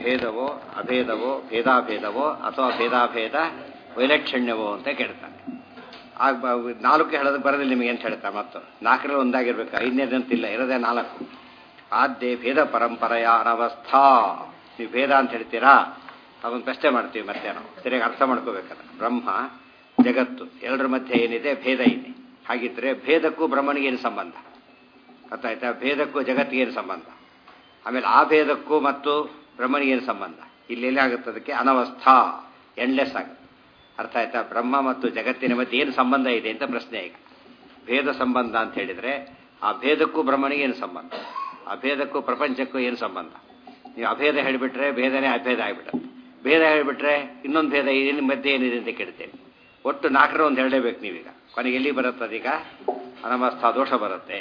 ಭೇದವೋ ಅಭೇದವೋ ಭೇದಾಭೇದವೋ ಅಥವಾ ಭೇದಾಭೇದ ವೈಲಕ್ಷಣ್ಯವೋ ಅಂತ ಕೇಳ್ತಾನೆ ಆಗ ಬ- ನಾಲ್ಕು ಹೇಳೋದಕ್ಕೆ ಬರೋದಿಲ್ಲ ನಿಮಗೆ ಅಂತ ಹೇಳ್ತಾರೆ ಮತ್ತು ನಾಲ್ಕರಲ್ಲಿ ಒಂದಾಗಿರ್ಬೇಕು ಐದನೇದಂತಿಲ್ಲ ಇರೋದೇ ನಾಲ್ಕು ಆದ್ಯ ಭೇದ ಪರಂಪರೆಯ ಅನವಸ್ಥಾ ನೀವು ಭೇದ ಅಂತ ಹೇಳ್ತೀರಾ ಅದೊಂದು ಪ್ರಶ್ನೆ ಮಾಡ್ತೀವಿ ಮತ್ತೆ ನಾವು ಸರಿಯಾಗಿ ಅರ್ಥ ಮಾಡ್ಕೋಬೇಕಲ್ಲ ಬ್ರಹ್ಮ ಜಗತ್ತು ಎರಡರ ಮಧ್ಯೆ ಏನಿದೆ ಭೇದ ಇದೆ ಹಾಗಿದ್ರೆ ಭೇದಕ್ಕೂ ಬ್ರಹ್ಮನಿಗೆ ಏನು ಸಂಬಂಧ ಗೊತ್ತಾಯ್ತಾ ಭೇದಕ್ಕೂ ಜಗತ್ತಿಗೆ ಏನು ಸಂಬಂಧ ಆಮೇಲೆ ಆ ಭೇದಕ್ಕೂ ಮತ್ತು ಬ್ರಹ್ಮನಿಗೆ ಏನು ಸಂಬಂಧ ಇಲ್ಲಿ ಎಲ್ಲಿ ಆಗುತ್ತೆ ಅದಕ್ಕೆ ಅನವಸ್ಥಾ ಎಂಡ್ಲೆಸ್ ಆಗುತ್ತೆ ಅರ್ಥ ಆಯ್ತಾ ಬ್ರಹ್ಮ ಮತ್ತು ಜಗತ್ತಿನ ಮಧ್ಯೆ ಏನು ಸಂಬಂಧ ಇದೆ ಅಂತ ಪ್ರಶ್ನೆ ಈಗ ಭೇದ ಸಂಬಂಧ ಅಂತ ಹೇಳಿದ್ರೆ ಆ ಭೇದಕ್ಕೂ ಬ್ರಹ್ಮನಿಗೆ ಏನು ಸಂಬಂಧ ಆ ಭೇದಕ್ಕೂ ಪ್ರಪಂಚಕ್ಕೂ ಏನು ಸಂಬಂಧ ನೀವು ಅಭೇದ ಹೇಳಿಬಿಟ್ರೆ ಭೇದನೇ ಅಭೇದ ಆಗಿಬಿಡುತ್ತೆ ಭೇದ ಹೇಳಿಬಿಟ್ರೆ ಇನ್ನೊಂದು ಭೇದ ಏನು ಮಧ್ಯೆ ಏನಿದೆ ಅಂತ ಕೇಳ್ತೇನೆ ಒಟ್ಟು ನಾಲ್ಕರ ಒಂದು ಹೇಳಲೇಬೇಕು ನೀವೀಗ ಕೊನೆಗೆ ಎಲ್ಲಿ ಬರುತ್ತೆ ಅದೀಗ ಅನವಸ್ಥಾ ದೋಷ ಬರುತ್ತೆ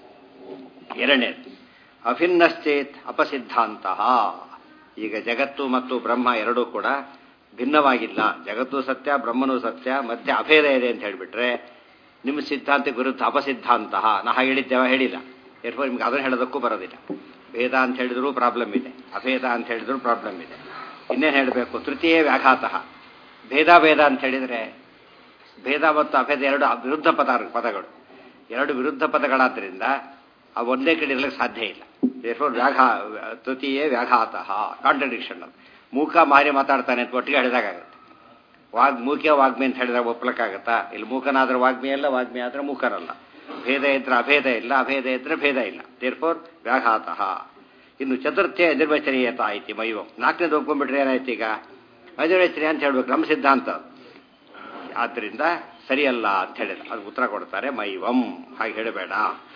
ಎರಡನೇದು ಅಭಿನ್ನಶ್ಚೇತ್ ಅಪಸಿದ್ಧಾಂತಹ ಈಗ ಜಗತ್ತು ಮತ್ತು ಬ್ರಹ್ಮ ಎರಡೂ ಕೂಡ ಭಿನ್ನವಾಗಿಲ್ಲ ಜಗತ್ತು ಸತ್ಯ ಬ್ರಹ್ಮನೂ ಸತ್ಯ ಮಧ್ಯೆ ಅಭೇದ ಇದೆ ಅಂತ ಹೇಳಿಬಿಟ್ರೆ ನಿಮ್ಮ ಸಿದ್ಧಾಂತ ವಿರುದ್ಧ ಅಪಸಿದ್ಧಾಂತಹ ನಾ ಹಾಗೆ ಹೇಳಿದ್ದೇವ ಹೇಳಿಲ್ಲ ಎರ್ಫೋರ್ ನಿಮ್ಗೆ ಅದನ್ನು ಹೇಳೋದಕ್ಕೂ ಬರೋದಿಲ್ಲ ಭೇದ ಅಂತ ಹೇಳಿದ್ರು ಪ್ರಾಬ್ಲಮ್ ಇದೆ ಅಭೇದ ಅಂತ ಹೇಳಿದ್ರು ಪ್ರಾಬ್ಲಮ್ ಇದೆ ಇನ್ನೇನು ಹೇಳಬೇಕು ತೃತೀಯ ವ್ಯಾಘಾತಃ ಭೇದ ಭೇದ ಅಂತ ಹೇಳಿದರೆ ಭೇದ ಮತ್ತು ಅಭೇದ ಎರಡು ವಿರುದ್ಧ ಪದ ಪದಗಳು ಎರಡು ವಿರುದ್ಧ ಪದಗಳಾದ್ದರಿಂದ ಆ ಒಂದೇ ಕಡೆ ಇರಲಿಕ್ಕೆ ಸಾಧ್ಯ ಇಲ್ಲ ದೇರ್ಫೋರ್ ವ್ಯಾಘಾ ತೃತೀಯ ವ್ಯಾಘಾತಃ ಕಾಂಟ್ರಡಿಕ್ಷನ್ ಅದು ಮೂಕ ಮಾರಿ ಮಾತಾಡ್ತಾನೆ ಅಂತ ಒಟ್ಟಿಗೆ ಹೇಳಿದಾಗುತ್ತೆ ವಾಗ್ ಮೂಕೆ ವಾಗ್ಮಿ ಅಂತ ಹೇಳಿದಾಗ ಒಪ್ಪಲಕ್ಕಾಗತ್ತಾ ಇಲ್ಲಿ ಮೂಕನಾದ್ರೆ ವಾಗ್ಮಿ ಅಲ್ಲ ವಾಗ್ಮಿ ಆದ್ರೆ ಮೂಕರಲ್ಲ ಭೇದ ಇದ್ರೆ ಅಭೇದ ಇಲ್ಲ ಅಭೇದ ಇದ್ರೆ ಭೇದ ಇಲ್ಲ ದೇರ್ಫೋರ್ ವ್ಯಾಘಾತಃ ಇನ್ನು ಚತುರ್ಥ್ಯ ಎದುರ್ವಚನೀಯತ ಆಯ್ತಿ ಮೈವಂ ನಾಲ್ಕನೇದು ಒಪ್ಕೊಂಡ್ಬಿಟ್ರೆ ಏನಾಯ್ತು ಈಗ ಅಜುರ್ವಚನೆ ಅಂತ ಹೇಳ್ಬೇಕು ನಮ್ಮ ಸಿದ್ಧಾಂತ ಅದು. ಆದ್ದರಿಂದ ಸರಿಯಲ್ಲ ಅಂತ ಹೇಳಿದ ಅದು ಉತ್ತರ ಕೊಡ್ತಾರೆ ಮೈವಂ ಹಾಗೆ ಹೇಳಬೇಡ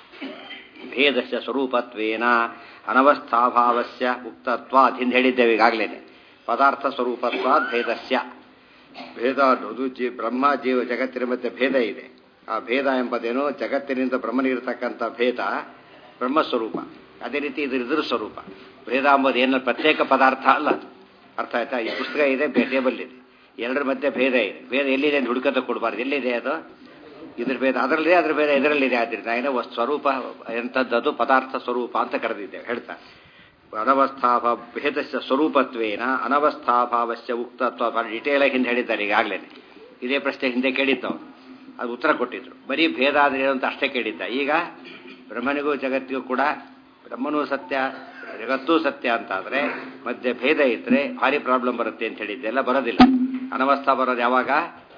ಭೇದಸ್ಯ ಸ್ವರೂಪತ್ವೇನ ಅನವಸ್ಥಾಭಾವಸ್ಯ ಉಕ್ತತ್ವ ಹಿಂದೆ ಹೇಳಿದ್ದೇವೆ ಈಗಾಗಲೇ ಪದಾರ್ಥ ಸ್ವರೂಪತ್ವ ಭೇದಸ್ಯ ಭೇದ ಅನ್ನೋದು ಜೀ ಬ್ರಹ್ಮ ಜೀವ ಜಗತ್ತಿನ ಮಧ್ಯೆ ಭೇದ ಇದೆ ಆ ಭೇದ ಎಂಬುದೇನು ಜಗತ್ತಿನಿಂದ ಬ್ರಹ್ಮನಿಗಿರ್ತಕ್ಕಂಥ ಭೇದ ಬ್ರಹ್ಮಸ್ವರೂಪ ಅದೇ ರೀತಿ ಇದು ಇದ್ರ ಸ್ವರೂಪ ಭೇದ ಎಂಬುದು ಏನು ಪ್ರತ್ಯೇಕ ಪದಾರ್ಥ ಅಲ್ಲ ಅದು. ಅರ್ಥ ಆಯ್ತಾ ಈ ಪುಸ್ತಕ ಇದೆ ಟೇಬಲ್ ಇದೆ ಎರಡರ ಮಧ್ಯೆ ಭೇದ ಇದೆ ಭೇದ ಎಲ್ಲಿದೆ ಅಂತ ಹುಡುಕತ ಕೊಡಬಾರ್ದು ಎಲ್ಲಿದೆ ಅದು ಇದ್ರ ಭೇದ ಅದರಲ್ಲಿದೆ ಅದ್ರ ಭೇದ ಇದರಲ್ಲಿದೆ ಆದ್ರಿಂದ ಏನೋ ವಸ್ತು ಸ್ವರೂಪ ಎಂಥದ್ದದು ಪದಾರ್ಥ ಸ್ವರೂಪ ಅಂತ ಕರೆದಿದ್ದೇವೆ ಹೇಳ್ತಾರೆ ಅನವಸ್ಥಾಭ ಭೇದಸ್ಯ ಸ್ವರೂಪತ್ವೇನ ಅನವಸ್ಥಾಭಾವಸ್ಯ ಉಕ್ತತ್ವ ಡಿಟೇಲ್ ಆಗಿ ಹಿಂದೆ ಹೇಳಿದ್ದಾರೆ ಈಗಾಗಲೇ ಇದೇ ಪ್ರಶ್ನೆ ಹಿಂದೆ ಕೇಳಿದ್ದವು ಅದು ಉತ್ತರ ಕೊಟ್ಟಿದ್ರು ಬರೀ ಭೇದ ಆದ್ರೆ ಏನು ಅಂತ ಅಷ್ಟೇ ಕೇಳಿದ್ದ ಈಗ ಬ್ರಹ್ಮನಿಗೂ ಜಗತ್ತಿಗೂ ಕೂಡ ಬ್ರಹ್ಮನೂ ಸತ್ಯ ಜಗತ್ತೂ ಸತ್ಯ ಅಂತಾದ್ರೆ ಮಧ್ಯೆ ಭೇದ ಇದ್ರೆ ಭಾರಿ ಪ್ರಾಬ್ಲಮ್ ಬರುತ್ತೆ ಅಂತ ಹೇಳಿದ್ದೆಲ್ಲ ಬರೋದಿಲ್ಲ ಅನವಸ್ಥಾ ಬರೋದು ಯಾವಾಗ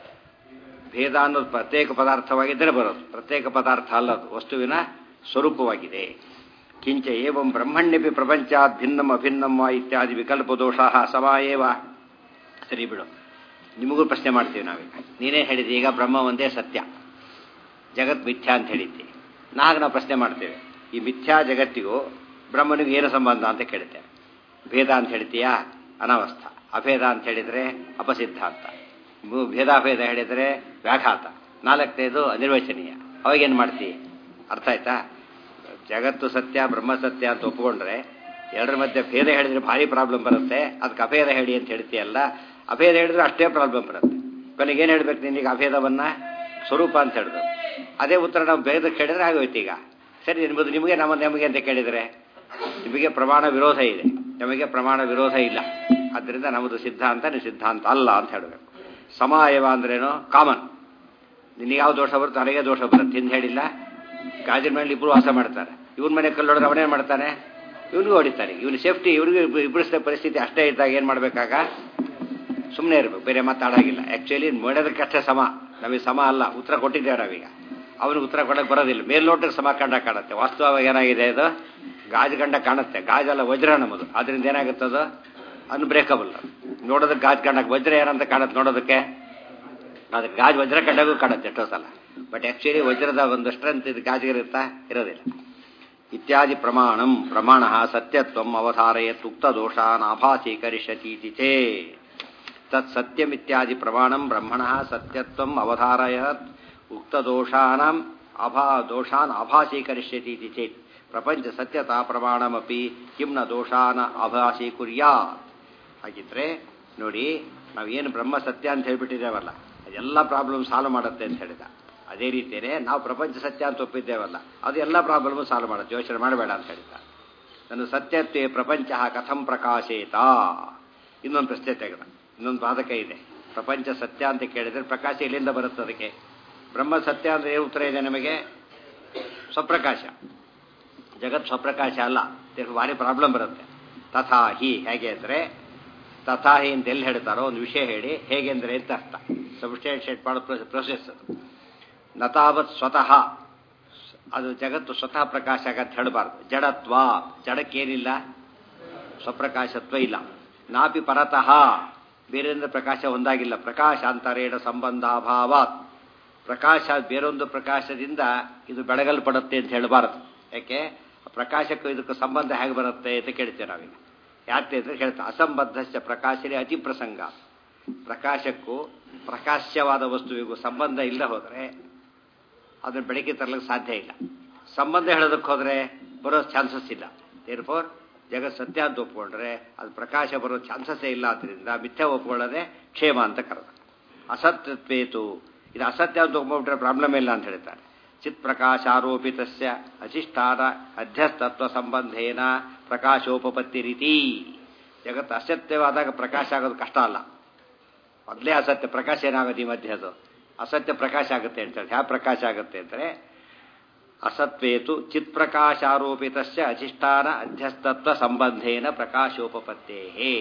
ಭೇದ ಅನ್ನೋದು ಪ್ರತ್ಯೇಕ ಪದಾರ್ಥವಾಗಿದ್ದರೆ ಬರೋದು ಪ್ರತ್ಯೇಕ ಪದಾರ್ಥ ಅಲ್ಲದು ವಸ್ತುವಿನ ಸ್ವರೂಪವಾಗಿದೆ ಕಿಂಚ ಏವಂ ಬ್ರಹ್ಮಣ್ಯಪಿ ಪ್ರಪಂಚಾತ್ ಭಿನ್ನಂ ಅಭಿನ್ನಂ ವಾ ಇತ್ಯಾದಿ ವಿಕಲ್ಪ ದೋಷ ಸಮಾಯೇವ ಸರಿ ಬಿಡು ನಿಮಗೂ ಪ್ರಶ್ನೆ ಮಾಡ್ತೀವಿ ನಾವೀಗ ನೀನೇ ಹೇಳಿದ್ದೆ ಈಗ ಬ್ರಹ್ಮ ಒಂದೇ ಸತ್ಯ ಜಗತ್ ಮಿಥ್ಯಾ ಅಂತ ಹೇಳಿದ್ದೆ ನಾಗ ನಾವು ಪ್ರಶ್ನೆ ಮಾಡ್ತೇವೆ ಈ ಮಿಥ್ಯಾ ಜಗತ್ತಿಗೂ ಬ್ರಹ್ಮನಿಗೂ ಏನು ಸಂಬಂಧ ಅಂತ ಕೇಳ್ತೇವೆ ಭೇದ ಅಂತ ಹೇಳ್ತೀಯಾ ಅನವಸ್ಥ ಅಭೇದ ಅಂತ ಹೇಳಿದರೆ ಅಪಸಿದ್ಧಾಂತ ಮು- ಭೇದಾಭೇದ ಹೇಳಿದರೆ ವ್ಯಾಘಾತ ನಾಲ್ಕನೇದು ಅನಿರ್ವಚನೀಯ ಅವಾಗೇನು ಮಾಡ್ತೀವಿ ಅರ್ಥ ಆಯ್ತಾ ಜಗತ್ತು ಸತ್ಯ ಬ್ರಹ್ಮ ಸತ್ಯ ಅಂತ ಒಪ್ಪಿಕೊಂಡ್ರೆ ಎರಡರ ಮಧ್ಯೆ ಭೇದ ಹೇಳಿದ್ರೆ ಭಾರಿ ಪ್ರಾಬ್ಲಮ್ ಬರುತ್ತೆ ಅದಕ್ಕೆ ಅಭೇದ ಹೇಳಿ ಅಂತ ಹೇಳ್ತೀಯಲ್ಲ ಅಭೇದ ಹೇಳಿದ್ರೆ ಅಷ್ಟೇ ಪ್ರಾಬ್ಲಮ್ ಬರುತ್ತೆ ಕೊನೆಗೆ ಏನು ಹೇಳ್ಬೇಕು ನಿನಗೆ ಅಭೇದವನ್ನ ಸ್ವರೂಪ ಅಂತ ಹೇಳ್ಬೇಕು ಅದೇ ಉತ್ತರ ನಾವು ಭೇದಕ್ಕೆ ಹೇಳಿದ್ರೆ ಆಗೋಯ್ತು ಈಗ ಸರಿ ನಿಮ್ಮದು ನಿಮಗೆ ನಮ್ಮ ನಮಗೆ ಅಂತ ಕೇಳಿದರೆ ನಿಮಗೆ ಪ್ರಮಾಣ ವಿರೋಧ ಇದೆ ನಮಗೆ ಪ್ರಮಾಣ ವಿರೋಧ ಇಲ್ಲ ಆದ್ದರಿಂದ ನಮ್ಮದು ಸಿದ್ಧಾಂತ ನೀವು ಸಿದ್ಧಾಂತ ಅಲ್ಲ ಅಂತ ಹೇಳಬೇಕು ಸಮಾಯವ ಅಂದ್ರೇನು ಕಾಮನ್ ನಿನಗೆ ಯಾವ ದೋಷ ಬರುತ್ತೆ ನನಗೆ ದೋಷ ಬರುತ್ತೆ ಹಿಂದೆ ಹೇಳಿಲ್ಲ ಗಾಜಿನ ಮೇಲೆ ಇಬ್ಬರು ವಾಸ ಮಾಡ್ತಾರೆ ಇವನ ಮನೆ ಕಲ್ಲು ಹೊಡೆದ್ರೆ ಅವನೇನು ಮಾಡ್ತಾನೆ ಇವನಿಗೂ ಹೊಡಿತಾನೆ ಇವನು ಸೇಫ್ಟಿ ಇವ್ರಿಗೂ ಇಬ್ಬರಿಸಿದ ಪರಿಸ್ಥಿತಿ ಅಷ್ಟೇ ಇದ್ದಾಗ ಏನು ಮಾಡಬೇಕಾಗ ಸುಮ್ಮನೆ ಇರಬೇಕು ಬೇರೆ ಮಾತಾಡಾಗಿಲ್ಲ ಆ್ಯಕ್ಚುಲಿ ಮಾಡೋದಕ್ಕಷ್ಟೇ ಸಮ ನಮಗೆ ಸಮ ಅಲ್ಲ ಉತ್ತರ ಕೊಟ್ಟಿದ್ದೇವೆ ನಾವೀಗ ಅವನಿಗೆ ಉತ್ತರ ಕೊಡೋಕೆ ಬರೋದಿಲ್ಲ ಮೇಲ್ನೋಟಕ್ಕೆ ಸಮ ಕಂಡ ಕಾಣುತ್ತೆ ವಾಸ್ತವವಾಗಿ ಏನಾಗಿದೆ ಇದು ಗಾಜು ಗಂಡ ಕಾಣುತ್ತೆ ಗಾಜಲ್ಲ ವಜ್ರ ನಮ್ಮದು ಅದರಿಂದ ಏನಾಗುತ್ತೆ ಅದು ಅನ್ಬ್ರೇಕಬಲ್ ನೋಡೋದಕ್ಕೆ ಗಾಜು ಕಂಡಕ್ಕೆ ವಜ್ರ ಏನಂತ ಕಾಣುತ್ತೆ ನೋಡೋದಕ್ಕೆ ಅದಕ್ಕೆ ಗಾಜು ವಜ್ರ ಕಂಡಾಗೂ ಕಾಣುತ್ತೆ ಎಷ್ಟೋ ಸಲ ಬಟ್ ಆ್ಯಕ್ಚುಲಿ ವಜ್ರದ ಒಂದು ಸ್ಟ್ರೆಂತ್ ಇದು ಗಾಜಿಗಿರುತ್ತಾ ಇರೋದಿಲ್ಲ ಇತ್ಯಾದಿ ಪ್ರಮಾಣಂ ಪ್ರಮಾಣ ಸತ್ಯತ್ವಂ ಅವಧಾರಯತ್ ಉಕ್ತ ದೋಷಾನ್ ಆಭಾಸೀಕರಿಷ್ಯತೀತಿ ಚೇ ತತ್ ಸತ್ಯಮಿತ್ಯಾದಿ ಪ್ರಮಾಣಂ ಬ್ರಹ್ಮಣ ಸತ್ಯತ್ವಂ ಅವಧಾರಯತ್ ಉಕ್ತ ದೋಷಾನಾಂ ಅಭಾ ದೋಷಾನ್ ಆಭಾಸೀಕರಿಷ್ಯತೀತಿ ಚೇತ್ ಪ್ರಪಂಚ ಸತ್ಯತಾ ಪ್ರಮಾಣಮಪಿ ಕಿಮ್ನ ದೋಷಾನ ಆಭಾಸೀಕುರ್ಯಾತ್ ಹಾಗಿದ್ರೆ ನೋಡಿ ನಾವೇನು ಬ್ರಹ್ಮ ಸತ್ಯ ಅಂತ ಹೇಳ್ಬಿಟ್ಟಿದ್ದೇವಲ್ಲ ಅದೆಲ್ಲ ಪ್ರಾಬ್ಲಮ್ ಸಾಲ್ವ್ ಮಾಡುತ್ತೆ ಅಂತ ಹೇಳಿದ ಅದೇ ರೀತಿಯೇ ನಾವು ಪ್ರಪಂಚ ಸತ್ಯ ಅಂತ ಒಪ್ಪಿದ್ದೇವಲ್ಲ ಅದು ಎಲ್ಲ ಪ್ರಾಬ್ಲಮ್ ಸಾಲ್ವ್ ಮಾಡುತ್ತೆ ಯೋಚನೆ ಮಾಡಬೇಡ ಅಂತ ಹೇಳಿದ ನನ್ನ ಸತ್ಯತ್ವೇ ಪ್ರಪಂಚ ಕಥಂ ಪ್ರಕಾಶೇತ ಇನ್ನೊಂದು ಪ್ರಶ್ನೆ ತೆಗೆದ ಇನ್ನೊಂದು ಬಾಧಕ ಇದೆ ಪ್ರಪಂಚ ಸತ್ಯ ಅಂತ ಕೇಳಿದ್ರೆ ಪ್ರಕಾಶ ಎಲ್ಲಿಂದ ಬರುತ್ತೆ ಅದಕ್ಕೆ ಬ್ರಹ್ಮ ಸತ್ಯ ಅಂದ್ರೆ ಏನು ಉತ್ತರ ಇದೆ ನಮಗೆ ಸ್ವಪ್ರಕಾಶ ಜಗತ್ ಸ್ವಪ್ರಕಾಶ ಅಲ್ಲ ಇದಕ್ಕೆ ಭಾರಿ ಪ್ರಾಬ್ಲಮ್ ಬರುತ್ತೆ ತಥಾ ಹಿ ಹೇಗೆ ಅಂದರೆ ತಥಾ ಹಿ ಅಂತ ಎಲ್ಲಿ ಹೇಳ್ತಾರೋ ಒಂದು ವಿಷಯ ಹೇಳಿ ಹೇಗೆ ಅಂದರೆ ಅಂತ ಅರ್ಥ ಸಬ್ಸ್ಟೇನ್ಷಿಯೇಟ್ ಮಾಡೋ ಪ್ರೊಸೆಸ್ ಅದು ನತಾವತ್ ಸ್ವತಃ ಅದು ಜಗತ್ತು ಸ್ವತಃ ಪ್ರಕಾಶ ಆಗತ್ತೆ ಹೇಳಬಾರ್ದು ಜಡತ್ವ ಜಡಕ್ಕೇನಿಲ್ಲ ಸ್ವಪ್ರಕಾಶತ್ವ ಇಲ್ಲ ನಾಪಿ ಪರತಃ ಬೇರೆಯಿಂದ ಪ್ರಕಾಶ ಒಂದಾಗಿಲ್ಲ ಪ್ರಕಾಶಾಂತರೇಣ ಸಂಬಂಧಾಭಾವಾತ್ ಪ್ರಕಾಶ ಬೇರೊಂದು ಪ್ರಕಾಶದಿಂದ ಇದು ಬೆಳಗಲ್ಪಡುತ್ತೆ ಅಂತ ಹೇಳಬಾರದು ಯಾಕೆ ಪ್ರಕಾಶಕ್ಕೂ ಇದಕ್ಕೂ ಸಂಬಂಧ ಹೇಗೆ ಬರುತ್ತೆ ಅಂತ ಕೇಳ್ತೇವೆ ನಾವೀಗ ಯಾಕೆ ಅಂತ ಹೇಳ್ತಾ ಅಸಂಬದ್ಧಸ್ಯ ಪ್ರಕಾಶನೇ ಅತಿ ಪ್ರಸಂಗ ಪ್ರಕಾಶಕ್ಕೂ ಪ್ರಕಾಶ್ಯವಾದ ವಸ್ತುವಿಗೂ ಸಂಬಂಧ ಇಲ್ಲ ಹೋದರೆ ಅದನ್ನು ಬೆಳಗ್ಗೆ ತರಲಿಕ್ಕೆ ಸಾಧ್ಯ ಇಲ್ಲ ಸಂಬಂಧ ಹೇಳೋದಕ್ಕೆ ಹೋದರೆ ಬರೋ ಚಾನ್ಸಸ್ ಇಲ್ಲ ದೇರ್ಫೋರ್ ಜಗತ್ ಸತ್ಯ ಅಂತ ಒಪ್ಕೊಂಡ್ರೆ ಅದು ಪ್ರಕಾಶ ಬರೋ ಚಾನ್ಸಸ್ಸೇ ಇಲ್ಲ ಆದ್ದರಿಂದ ಮಿಥ್ಯ ಒಪ್ಕೊಳ್ಳೋದೇ ಕ್ಷೇಮ ಅಂತ ಕರೆದ ಅಸತ್ಯತ್ವೇತು ಇದು ಅಸತ್ಯ ಅಂತ ಒಪ್ಕೊಂಡ್ಬಿಟ್ರೆ ಪ್ರಾಬ್ಲಮ್ ಇಲ್ಲ ಅಂತ ಹೇಳ್ತಾರೆ ಚಿತ್ ಪ್ರಕಾಶಾರೋಪಿತಸ್ಯ ಅಧಿಷ್ಠಾನ ಅಧ್ಯಸ್ತತ್ವ ಸಂಬಂಧೇನ ಪ್ರಕಾಶೋಪಪತ್ತಿ ರೀತಿ ಜಗತ್ತು ಅಸತ್ಯವಾದಾಗ ಪ್ರಕಾಶ ಆಗೋದು ಕಷ್ಟ ಅಲ್ಲ ಮೊದಲೇ ಅಸತ್ಯ ಪ್ರಕಾಶ ಏನಾಗುತ್ತೆ ಈ ಮಧ್ಯೆ ಅದು ಅಸತ್ಯ ಪ್ರಕಾಶ ಆಗುತ್ತೆ ಅಂತೇಳಿ ಯಾವ ಪ್ರಕಾಶ ಆಗುತ್ತೆ ಅಂದರೆ ಅಸತ್ವೇತು ಚಿತ್ ಪ್ರಕಾಶಾರೋಪಿತಸ್ಯ ಅಧಿಷ್ಠಾನ ಅಧ್ಯಸ್ತತ್ವ ಸಂಬಂಧೇನ ಪ್ರಕಾಶೋಪಪತ್ತೇ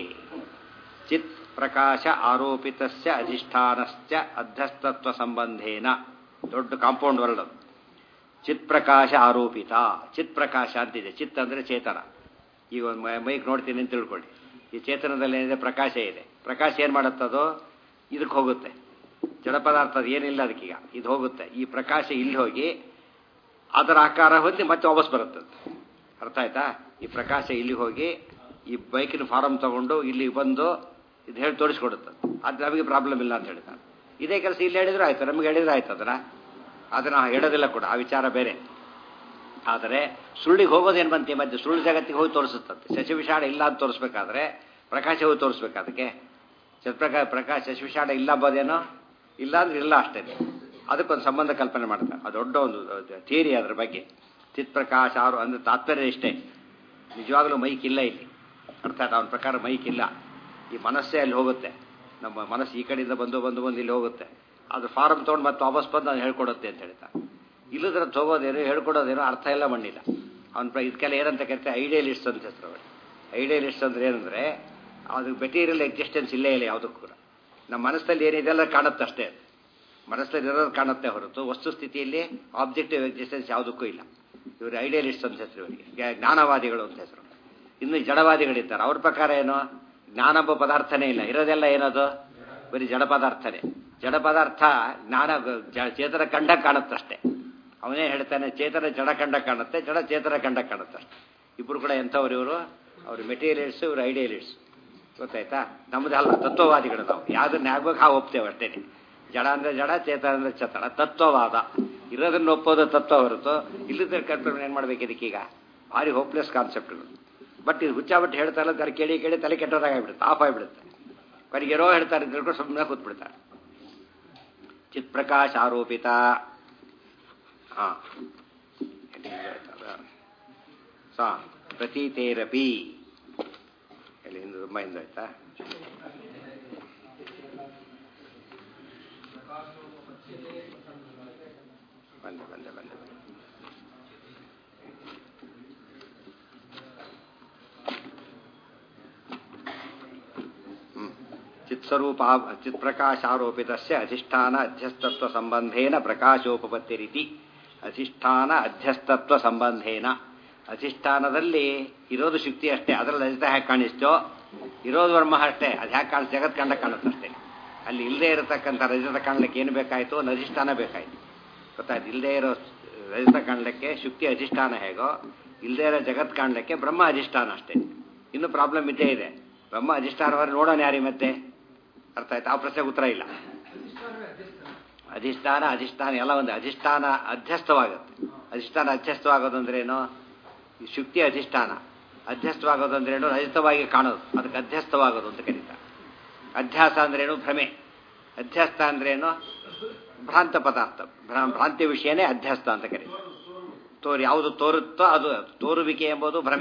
ಚಿತ್ ಪ್ರಕಾಶ ಆರೋಪಿತಸ್ಯ ಅಧಿಷ್ಠಾನಸ್ಯ ಅಧ್ಯಸ್ತತ್ವ ಸಂಬಂಧೇನ ದೊಡ್ಡ ಕಾಂಪೌಂಡ್ ವರ್ಡ್ ಅದು ಚಿತ್ ಪ್ರಕಾಶ ಆರೋಪಿತ ಚಿತ್ ಪ್ರಕಾಶ ಅಂತಿದೆ ಚಿತ್ ಅಂದರೆ ಚೇತನ ಈಗ ಒಂದು ಮೈಕ್ ನೋಡ್ತೀನಿ ಅಂತ ತಿಳ್ಕೊಳ್ಳಿ ಈ ಚೇತನದಲ್ಲಿ ಏನಿದೆ ಪ್ರಕಾಶ ಇದೆ ಪ್ರಕಾಶ ಏನು ಮಾಡುತ್ತದೋ ಇದಕ್ಕೆ ಹೋಗುತ್ತೆ ಜಡ ಪದಾರ್ಥ ಅದು ಏನಿಲ್ಲ ಅದಕ್ಕೀಗ ಇದು ಹೋಗುತ್ತೆ ಈ ಪ್ರಕಾಶ ಇಲ್ಲಿ ಹೋಗಿ ಅದರ ಆಕಾರ ಹೊಂದಿ ಮತ್ತೆ ವಾಪಸ್ ಬರುತ್ತೆ ಅರ್ಥ ಆಯ್ತಾ ಈ ಪ್ರಕಾಶ ಇಲ್ಲಿ ಹೋಗಿ ಈ ಬೈಕಿನ ಫಾರಮ್ ತಗೊಂಡು ಇಲ್ಲಿ ಬಂದು ಇದು ಹೇಳಿ ತೋರಿಸ್ಕೊಡುತ್ತೆ ಅದು ನಮಗೆ ಪ್ರಾಬ್ಲಮ್ ಇಲ್ಲ ಅಂತ ಹೇಳ್ತಾರೆ ಇದೇ ಕೆಲಸ ಇಲ್ಲಿ ಹೇಳಿದ್ರೆ ಆಯ್ತು ನಮಗೆ ಹೇಳಿದ್ರೆ ಆಯ್ತು ಅದನ್ನ ಅದನ್ನ ಹೇಳೋದಿಲ್ಲ ಕೂಡ ಆ ವಿಚಾರ ಬೇರೆ ಆದರೆ ಸುಳ್ಳಿಗೆ ಹೋಗೋದೇನು ಬಂತೆ ಮಧ್ಯೆ ಸುಳ್ಳು ಜಗತ್ತಿಗೆ ಹೋಗಿ ತೋರಿಸುತ್ತಂತೆ ಶಶಿವಿಷಾಣ ಇಲ್ಲ ಅಂತ ತೋರಿಸ್ಬೇಕಾದ್ರೆ ಪ್ರಕಾಶ ಹೋಗಿ ತೋರಿಸ್ಬೇಕು ಅದಕ್ಕೆ ಸತ್ಪ್ರಕಾಶ ಪ್ರಕಾಶ ಶಶಿವಿಷಾಣ ಇಲ್ಲ ಅಂಬೋದೇನೋ ಇಲ್ಲ ಅಂದ್ರೆ ಇಲ್ಲ ಅಷ್ಟೇ ಅದಕ್ಕೊಂದು ಸಂಬಂಧ ಕಲ್ಪನೆ ಮಾಡ್ತಾರೆ ಅದು ದೊಡ್ಡ ಒಂದು ಥಿಯರಿ ಅದ್ರ ಬಗ್ಗೆ ಚಿತ್ ಪ್ರಕಾಶ ಅವರು ಅಂದ್ರೆ ತಾತ್ಪರ್ಯ ಇಷ್ಟೇ ನಿಜವಾಗ್ಲೂ ಮೈಕ್ ಇಲ್ಲ ಇಲ್ಲಿ ಅರ್ಥಾತ್ ಅವನ ಪ್ರಕಾರ ಮೈಕ್ ಇಲ್ಲ ಈ ಮನಸ್ಸೇ ಅಲ್ಲಿ ಹೋಗುತ್ತೆ ನಮ್ಮ ಮನಸ್ಸು ಈ ಕಡೆಯಿಂದ ಬಂದು ಬಂದು ಬಂದು ಇಲ್ಲಿ ಹೋಗುತ್ತೆ ಅದು ಫಾರಮ್ ತೊಗೊಂಡು ಮತ್ತೆ ವಾಪಸ್ ಬಂದು ಅದು ಹೇಳ್ಕೊಡುತ್ತೆ ಅಂತ ಹೇಳ್ತಾರೆ ಇಲ್ಲದ್ರ ತಗೋದೇನು ಹೇಳ್ಕೊಡೋದೇನೋ ಅರ್ಥ ಎಲ್ಲ ಮಣ್ಣಿಲ್ಲ ಅವನ ಇದಕ್ಕೆಲ್ಲ ಏನಂತ ಕರಿತಾರೆ ಐಡಿಯಲಿಸ್ಟ್ ಅಂತ ಹೆಸರು ಅವರು ಐಡಿಯಲಿಸ್ಟ್ ಅಂದ್ರೆ ಏನಂದ್ರೆ ಅದು ಮೆಟೀರಿಯಲ್ ಎಕ್ಸಿಸ್ಟೆನ್ಸ್ ಇಲ್ಲೇ ಇಲ್ಲ ಯಾವುದಕ್ಕೂ ಕೂಡ ನಮ್ಮ ಮನಸ್ಸಲ್ಲಿ ಏನಿದೆಲ್ಲ ಕಾಣುತ್ತೆ ಅಷ್ಟೇ ಮನಸ್ಸಲ್ಲಿ ಇರೋದು ಕಾಣುತ್ತೆ ಹೊರತು ವಸ್ತುಸ್ಥಿತಿಯಲ್ಲಿ ಆಬ್ಜೆಕ್ಟಿವ್ ಎಕ್ಸಿಸ್ಟೆನ್ಸ್ ಯಾವುದಕ್ಕೂ ಇಲ್ಲ ಇವರು ಐಡಿಯಲಿಸ್ಟ್ ಅಂತ ಹೆಸರು ಇವರಿಗೆ ಜ್ಞಾನವಾದಿಗಳು ಅಂತ ಹೆಸರು ಇನ್ನು ಜಡವಾದಿಗಳಿದ್ದಾರೆ ಅವ್ರ ಪ್ರಕಾರ ಏನು ಜ್ಞಾನಂಬ ಪದಾರ್ಥನೇ ಇಲ್ಲ ಇರೋದೆಲ್ಲ ಏನದು ಬರೀ ಜಡ ಪದಾರ್ಥನೇ ಜಡ ಪದಾರ್ಥ ಜ್ಞಾನ ಚೇತನ ಕಂಡ ಕಾಣುತ್ತಷ್ಟೇ ಅವನೇ ಹೇಳ್ತಾನೆ ಚೇತನ ಜಡ ಕಂಡ ಕಾಣುತ್ತೆ ಜಡ ಚೇತನ ಕಂಡ ಕಾಣುತ್ತೆ ಅಷ್ಟೇ ಇಬ್ಬರು ಕೂಡ ಎಂಥವ್ರು ಇವರು ಅವರು ಮೆಟೀರಿಯಲಿಸ್ಟು ಇವರು ಐಡಿಯಲಿಸ್ಟ್ಸ್ ಗೊತ್ತಾಯ್ತಾ ನಮ್ದು ಅಲ್ಲ ತತ್ವವಾದಿಗಳು ನಾವು ಯಾವ್ದನ್ನ ಆಗ್ಬೇಕು ಆ ಒಪ್ತೇವೆ ಅಷ್ಟೇ ಜಡ ಅಂದ್ರೆ ಜಡ ಚೇತನ ಅಂದ್ರೆ ಚೇತನ ತತ್ವವಾದ ಇರೋದನ್ನ ಒಪ್ಪೋದು ತತ್ವ ಹೊರತು ಇಲ್ಲದ ಕಲ್ಪನೆ ಏನು ಮಾಡ್ಬೇಕು ಇದಕ್ಕೀಗ ಭಾರಿ ಹೋಪ್ಲೆಸ್ ಕಾನ್ಸೆಪ್ಟ್ಗಳು ಬಟ್ ಇದು ಹುಚ್ಚಾಬಿಟ್ಟು ಹೇಳ್ತಾ ಇಲ್ಲ ತರ ಕೇಳಿ ಕೇಳಿ ತಲೆ ಕೆಟ್ಟದಾಗಿಬಿಡುತ್ತೆ ಆಫ್ ಆಗಿಬಿಡುತ್ತೆ ಕೊನೆಗೆ ಏನೋ ಹೇಳ್ತಾರೆ ಅಂತ ಹೇಳ್ಕೊಂಡು ಸುಮ್ಮನೆ ಕೂತ್ಬಿಡ್ತಾರೆ ಚಿತ್ ಪ್ರಕಾಶ್ ಆರೋಪಿತ ಹಾ ಸಾ ಪ್ರತೀತೇರಪಿ ಎಲ್ಲಿ ಹಿಂದೆ ತುಂಬ ಹಿಂದೆ ಆಯ್ತಾ ಬಂದೆ ಬಂದೆ ಬಂದೆ ಚಿತ್ಸ್ವರೂಪ ಚಿತ್ಪ್ರಕಾಶಾರೋಪಿತಸ್ಯ ಅಧಿಷ್ಠಾನ ಅಧ್ಯಸ್ತತ್ವ ಸಂಬಂಧೇನ ಪ್ರಕಾಶೋಪಪತ್ತಿರಿತಿ ಅಧಿಷ್ಠಾನ ಅಧ್ಯಸ್ತತ್ವ ಸಂಬಂಧೇನ ಅಧಿಷ್ಠಾನದಲ್ಲಿ ಇರೋದು ಶಕ್ತಿ ಅಷ್ಟೇ ಅದರಲ್ಲಿ ರಜತ ಹೇಗೆ ಕಾಣಿಸ್ತೋ ಇರೋದು ವರ್ಮ ಅಷ್ಟೇ ಅದು ಹೇಗೆ ಕಾಣಿಸ್ ಜಗತ್ ಕಂಡ ಕಾಣುತ್ತಷ್ಟೇ ಅಲ್ಲಿ ಇಲ್ಲದೆ ಇರತಕ್ಕಂಥ ರಜತ ಕಾಣಲಿಕ್ಕೆ ಏನು ಬೇಕಾಯಿತು ಒಂದು ಅಧಿಷ್ಠಾನ ಬೇಕಾಯಿತು ಗೊತ್ತಾಯ್ತು ಇಲ್ಲದೆ ಇರೋ ರಜತ ಕಾಣಲಿಕ್ಕೆ ಶಕ್ತಿ ಅಧಿಷ್ಠಾನ ಹೇಗೋ ಇಲ್ಲದೆ ಇರೋ ಜಗತ್ ಕಾಣಲಿಕ್ಕೆ ಬ್ರಹ್ಮ ಅಧಿಷ್ಠಾನ ಅಷ್ಟೇ ಇನ್ನು ಪ್ರಾಬ್ಲಮ್ ಇದ್ದೇ ಇದೆ ಬ್ರಹ್ಮ ಅಧಿಷ್ಠಾನವರು ನೋಡೋಣ ಯಾರಿ ಮತ್ತೆ ಅರ್ಥ ಆಯ್ತು ಆ ಪ್ರಶ್ನೆಗೆ ಉತ್ತರ ಇಲ್ಲ ಅಧಿಷ್ಠಾನ ಅಧಿಷ್ಠಾನ ಎಲ್ಲ ಒಂದು ಅಧಿಷ್ಠಾನ ಅಧ್ಯಸ್ಥವಾಗುತ್ತೆ ಅಧಿಷ್ಠಾನ ಅಧ್ಯಸ್ಥವಾಗೋದು ಅಂದ್ರೆ ಏನು ಈ ಶುಕ್ತಿ ಅಧಿಷ್ಠಾನ ಅಧ್ಯಸ್ಥವಾಗೋದು ಅಂದ್ರೆ ಏನು ರಹಿತವಾಗಿ ಕಾಣೋದು ಅದಕ್ಕೆ ಅಧ್ಯಸ್ಥವಾಗೋದು ಅಂತ ಕರೀತಾರೆ ಅಧ್ಯಾಸ ಅಂದ್ರೇನು ಭ್ರಮೆ ಅಧ್ಯಸ್ಥ ಅಂದ್ರೇನು ಭ್ರಾಂತ ಪದಾರ್ಥ ಭ್ರಾಂತಿ ವಿಷಯನೇ ಅಧ್ಯಸ್ಥ ಅಂತ ಕರೀತಾರೆ ತೋರು ಯಾವುದು ತೋರುತ್ತೋ ಅದು ತೋರುವಿಕೆ ಎಂಬುದು ಭ್ರಮೆ